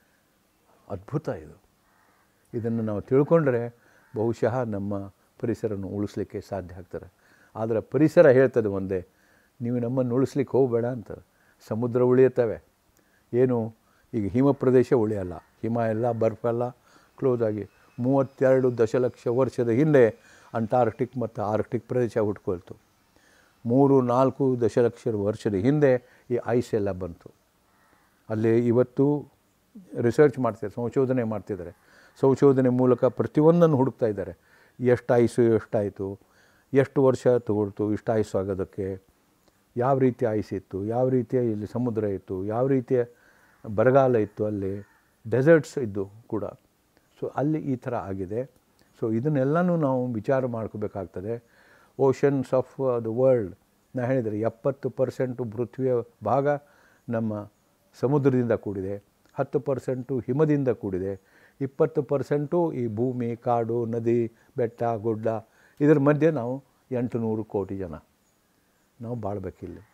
ಅದ್ಭುತ ಇದು ಇದನ್ನು ನಾವು ತಿಳ್ಕೊಂಡ್ರೆ ಬಹುಶಃ ನಮ್ಮ ಪರಿಸರವನ್ನು ಉಳಿಸ್ಲಿಕ್ಕೆ ಸಾಧ್ಯ ಆಗ್ತಾರೆ ಆದರೆ ಪರಿಸರ ಹೇಳ್ತದೆ ಒಂದೇ ನೀವು ನಮ್ಮನ್ನು ಉಳಿಸ್ಲಿಕ್ಕೆ ಹೋಗಬೇಡ ಅಂತ ಸಮುದ್ರ ಉಳಿಯುತ್ತವೆ ಏನು ಈಗ ಹಿಮ ಪ್ರದೇಶ ಉಳಿಯಲ್ಲ ಹಿಮ ಎಲ್ಲ ಬರ್ಫ್ ಎಲ್ಲ ಕ್ಲೋಸ್ ಆಗಿ ಮೂವತ್ತೆರಡು ದಶಲಕ್ಷ ವರ್ಷದ ಹಿಂದೆ ಅಂಟಾರ್ಕ್ಟಿಕ್ ಮತ್ತು ಆರ್ಕ್ಟಿಕ್ ಪ್ರದೇಶ ಹುಟ್ಕೊಳ್ತು ಮೂರು ನಾಲ್ಕು ದಶಲಕ್ಷ ವರ್ಷದ ಹಿಂದೆ ಈ ಐಸ್ ಎಲ್ಲ ಬಂತು ಅಲ್ಲಿ ಇವತ್ತು ರಿಸರ್ಚ್ ಮಾಡ್ತಿದ್ದಾರೆ ಸಂಶೋಧನೆ ಮಾಡ್ತಿದ್ದಾರೆ ಸಂಶೋಧನೆ ಮೂಲಕ ಪ್ರತಿಯೊಂದನ್ನು ಹುಡುಕ್ತಾ ಇದ್ದಾರೆ ಎಷ್ಟು ಐಸು ಎಷ್ಟಾಯಿತು ಎಷ್ಟು ವರ್ಷ ತಗೊಳ್ತು ಇಷ್ಟು ಐಸು ಆಗೋದಕ್ಕೆ ಯಾವ ರೀತಿ ಐಸ್ ಇತ್ತು ಯಾವ ರೀತಿಯ ಇಲ್ಲಿ ಸಮುದ್ರ ಇತ್ತು ಯಾವ ರೀತಿಯ ಬರಗಾಲ ಇತ್ತು ಅಲ್ಲಿ ಡೆಸರ್ಟ್ಸ್ ಇದ್ದು ಕೂಡ ಸೊ ಅಲ್ಲಿ ಈ ಥರ ಆಗಿದೆ ಸೊ ಇದನ್ನೆಲ್ಲನೂ ನಾವು ವಿಚಾರ ಮಾಡ್ಕೋಬೇಕಾಗ್ತದೆ ಓಷನ್ಸ್ ಆಫ್ ದ ವರ್ಲ್ಡ್ ನಾ ಹೇಳಿದರೆ ಎಪ್ಪತ್ತು ಪರ್ಸೆಂಟು ಪೃಥ್ವಿಯ ಭಾಗ ನಮ್ಮ ಸಮುದ್ರದಿಂದ ಕೂಡಿದೆ ಹತ್ತು ಪರ್ಸೆಂಟು ಹಿಮದಿಂದ ಕೂಡಿದೆ ಇಪ್ಪತ್ತು ಪರ್ಸೆಂಟು ಈ ಭೂಮಿ ಕಾಡು ನದಿ ಬೆಟ್ಟ ಗುಡ್ಡ ಇದರ ಮಧ್ಯೆ ನಾವು ಎಂಟು ನೂರು ಕೋಟಿ ಜನ ನಾವು ಬಾಳ್ಬೇಕಿಲ್ಲಿ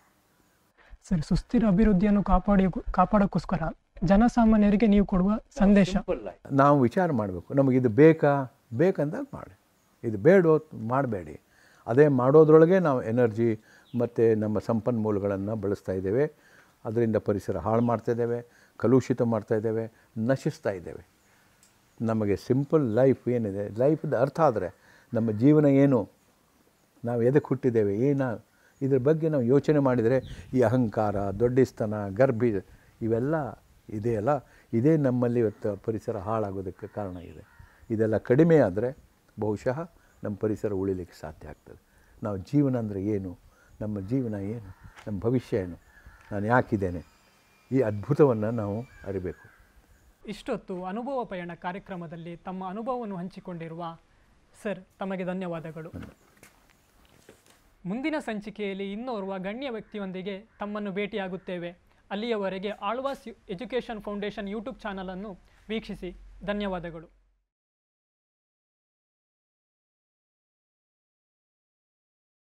ಸರ್ ಸುಸ್ಥಿರ ಅಭಿವೃದ್ಧಿಯನ್ನು ಕಾಪಾಡಿ ಕಾಪಾಡೋಕ್ಕೋಸ್ಕರ ಜನಸಾಮಾನ್ಯರಿಗೆ ನೀವು ಕೊಡುವ ಸಂದೇಶ ನಾವು ವಿಚಾರ ಮಾಡಬೇಕು ನಮಗಿದು ಬೇಕಾ ಬೇಕಂದಾಗ ಮಾಡಿ ಇದು ಬೇಡೋ ಮಾಡಬೇಡಿ ಅದೇ ಮಾಡೋದ್ರೊಳಗೆ ನಾವು ಎನರ್ಜಿ ಮತ್ತು ನಮ್ಮ ಸಂಪನ್ಮೂಲಗಳನ್ನು ಬಳಸ್ತಾ ಇದ್ದೇವೆ ಅದರಿಂದ ಪರಿಸರ ಹಾಳು ಮಾಡ್ತಾ ಇದ್ದೇವೆ ಕಲುಷಿತ ಮಾಡ್ತಾ ಇದ್ದೇವೆ ನಶಿಸ್ತಾ ಇದ್ದೇವೆ ನಮಗೆ ಸಿಂಪಲ್ ಲೈಫ್ ಏನಿದೆ ಲೈಫದ ಅರ್ಥ ಆದರೆ ನಮ್ಮ ಜೀವನ ಏನು ನಾವು ಎದಕ್ಕೆ ಹುಟ್ಟಿದ್ದೇವೆ ಏನ ಇದ್ರ ಬಗ್ಗೆ ನಾವು ಯೋಚನೆ ಮಾಡಿದರೆ ಈ ಅಹಂಕಾರ ದೊಡ್ಡಿಸ್ತನ ಗರ್ಭಿ ಇವೆಲ್ಲ ಇದೆಯಲ್ಲ ಇದೇ ನಮ್ಮಲ್ಲಿ ಇವತ್ತು ಪರಿಸರ ಹಾಳಾಗೋದಕ್ಕೆ ಕಾರಣ ಇದೆ ಇದೆಲ್ಲ ಕಡಿಮೆ ಆದರೆ ಬಹುಶಃ ನಮ್ಮ ಪರಿಸರ ಉಳಿಲಿಕ್ಕೆ ಸಾಧ್ಯ ಆಗ್ತದೆ ನಾವು ಜೀವನ ಅಂದರೆ ಏನು ನಮ್ಮ ಜೀವನ ಏನು ನಮ್ಮ ಭವಿಷ್ಯ ಏನು ನಾನು ಯಾಕಿದ್ದೇನೆ ಈ ಅದ್ಭುತವನ್ನು ನಾವು ಅರಿಬೇಕು ಇಷ್ಟೊತ್ತು ಅನುಭವ ಪಯಣ ಕಾರ್ಯಕ್ರಮದಲ್ಲಿ ತಮ್ಮ ಅನುಭವವನ್ನು ಹಂಚಿಕೊಂಡಿರುವ ಸರ್ ತಮಗೆ ಧನ್ಯವಾದಗಳು ಮುಂದಿನ ಸಂಚಿಕೆಯಲ್ಲಿ ಇನ್ನೋರ್ವ ಗಣ್ಯ ವ್ಯಕ್ತಿಯೊಂದಿಗೆ ತಮ್ಮನ್ನು ಭೇಟಿಯಾಗುತ್ತೇವೆ ಅಲ್ಲಿಯವರೆಗೆ ಆಳ್ವಾಸ್ ಎಜುಕೇಷನ್ ಫೌಂಡೇಶನ್ ಯೂಟ್ಯೂಬ್ ಚಾನಲನ್ನು ವೀಕ್ಷಿಸಿ ಧನ್ಯವಾದಗಳು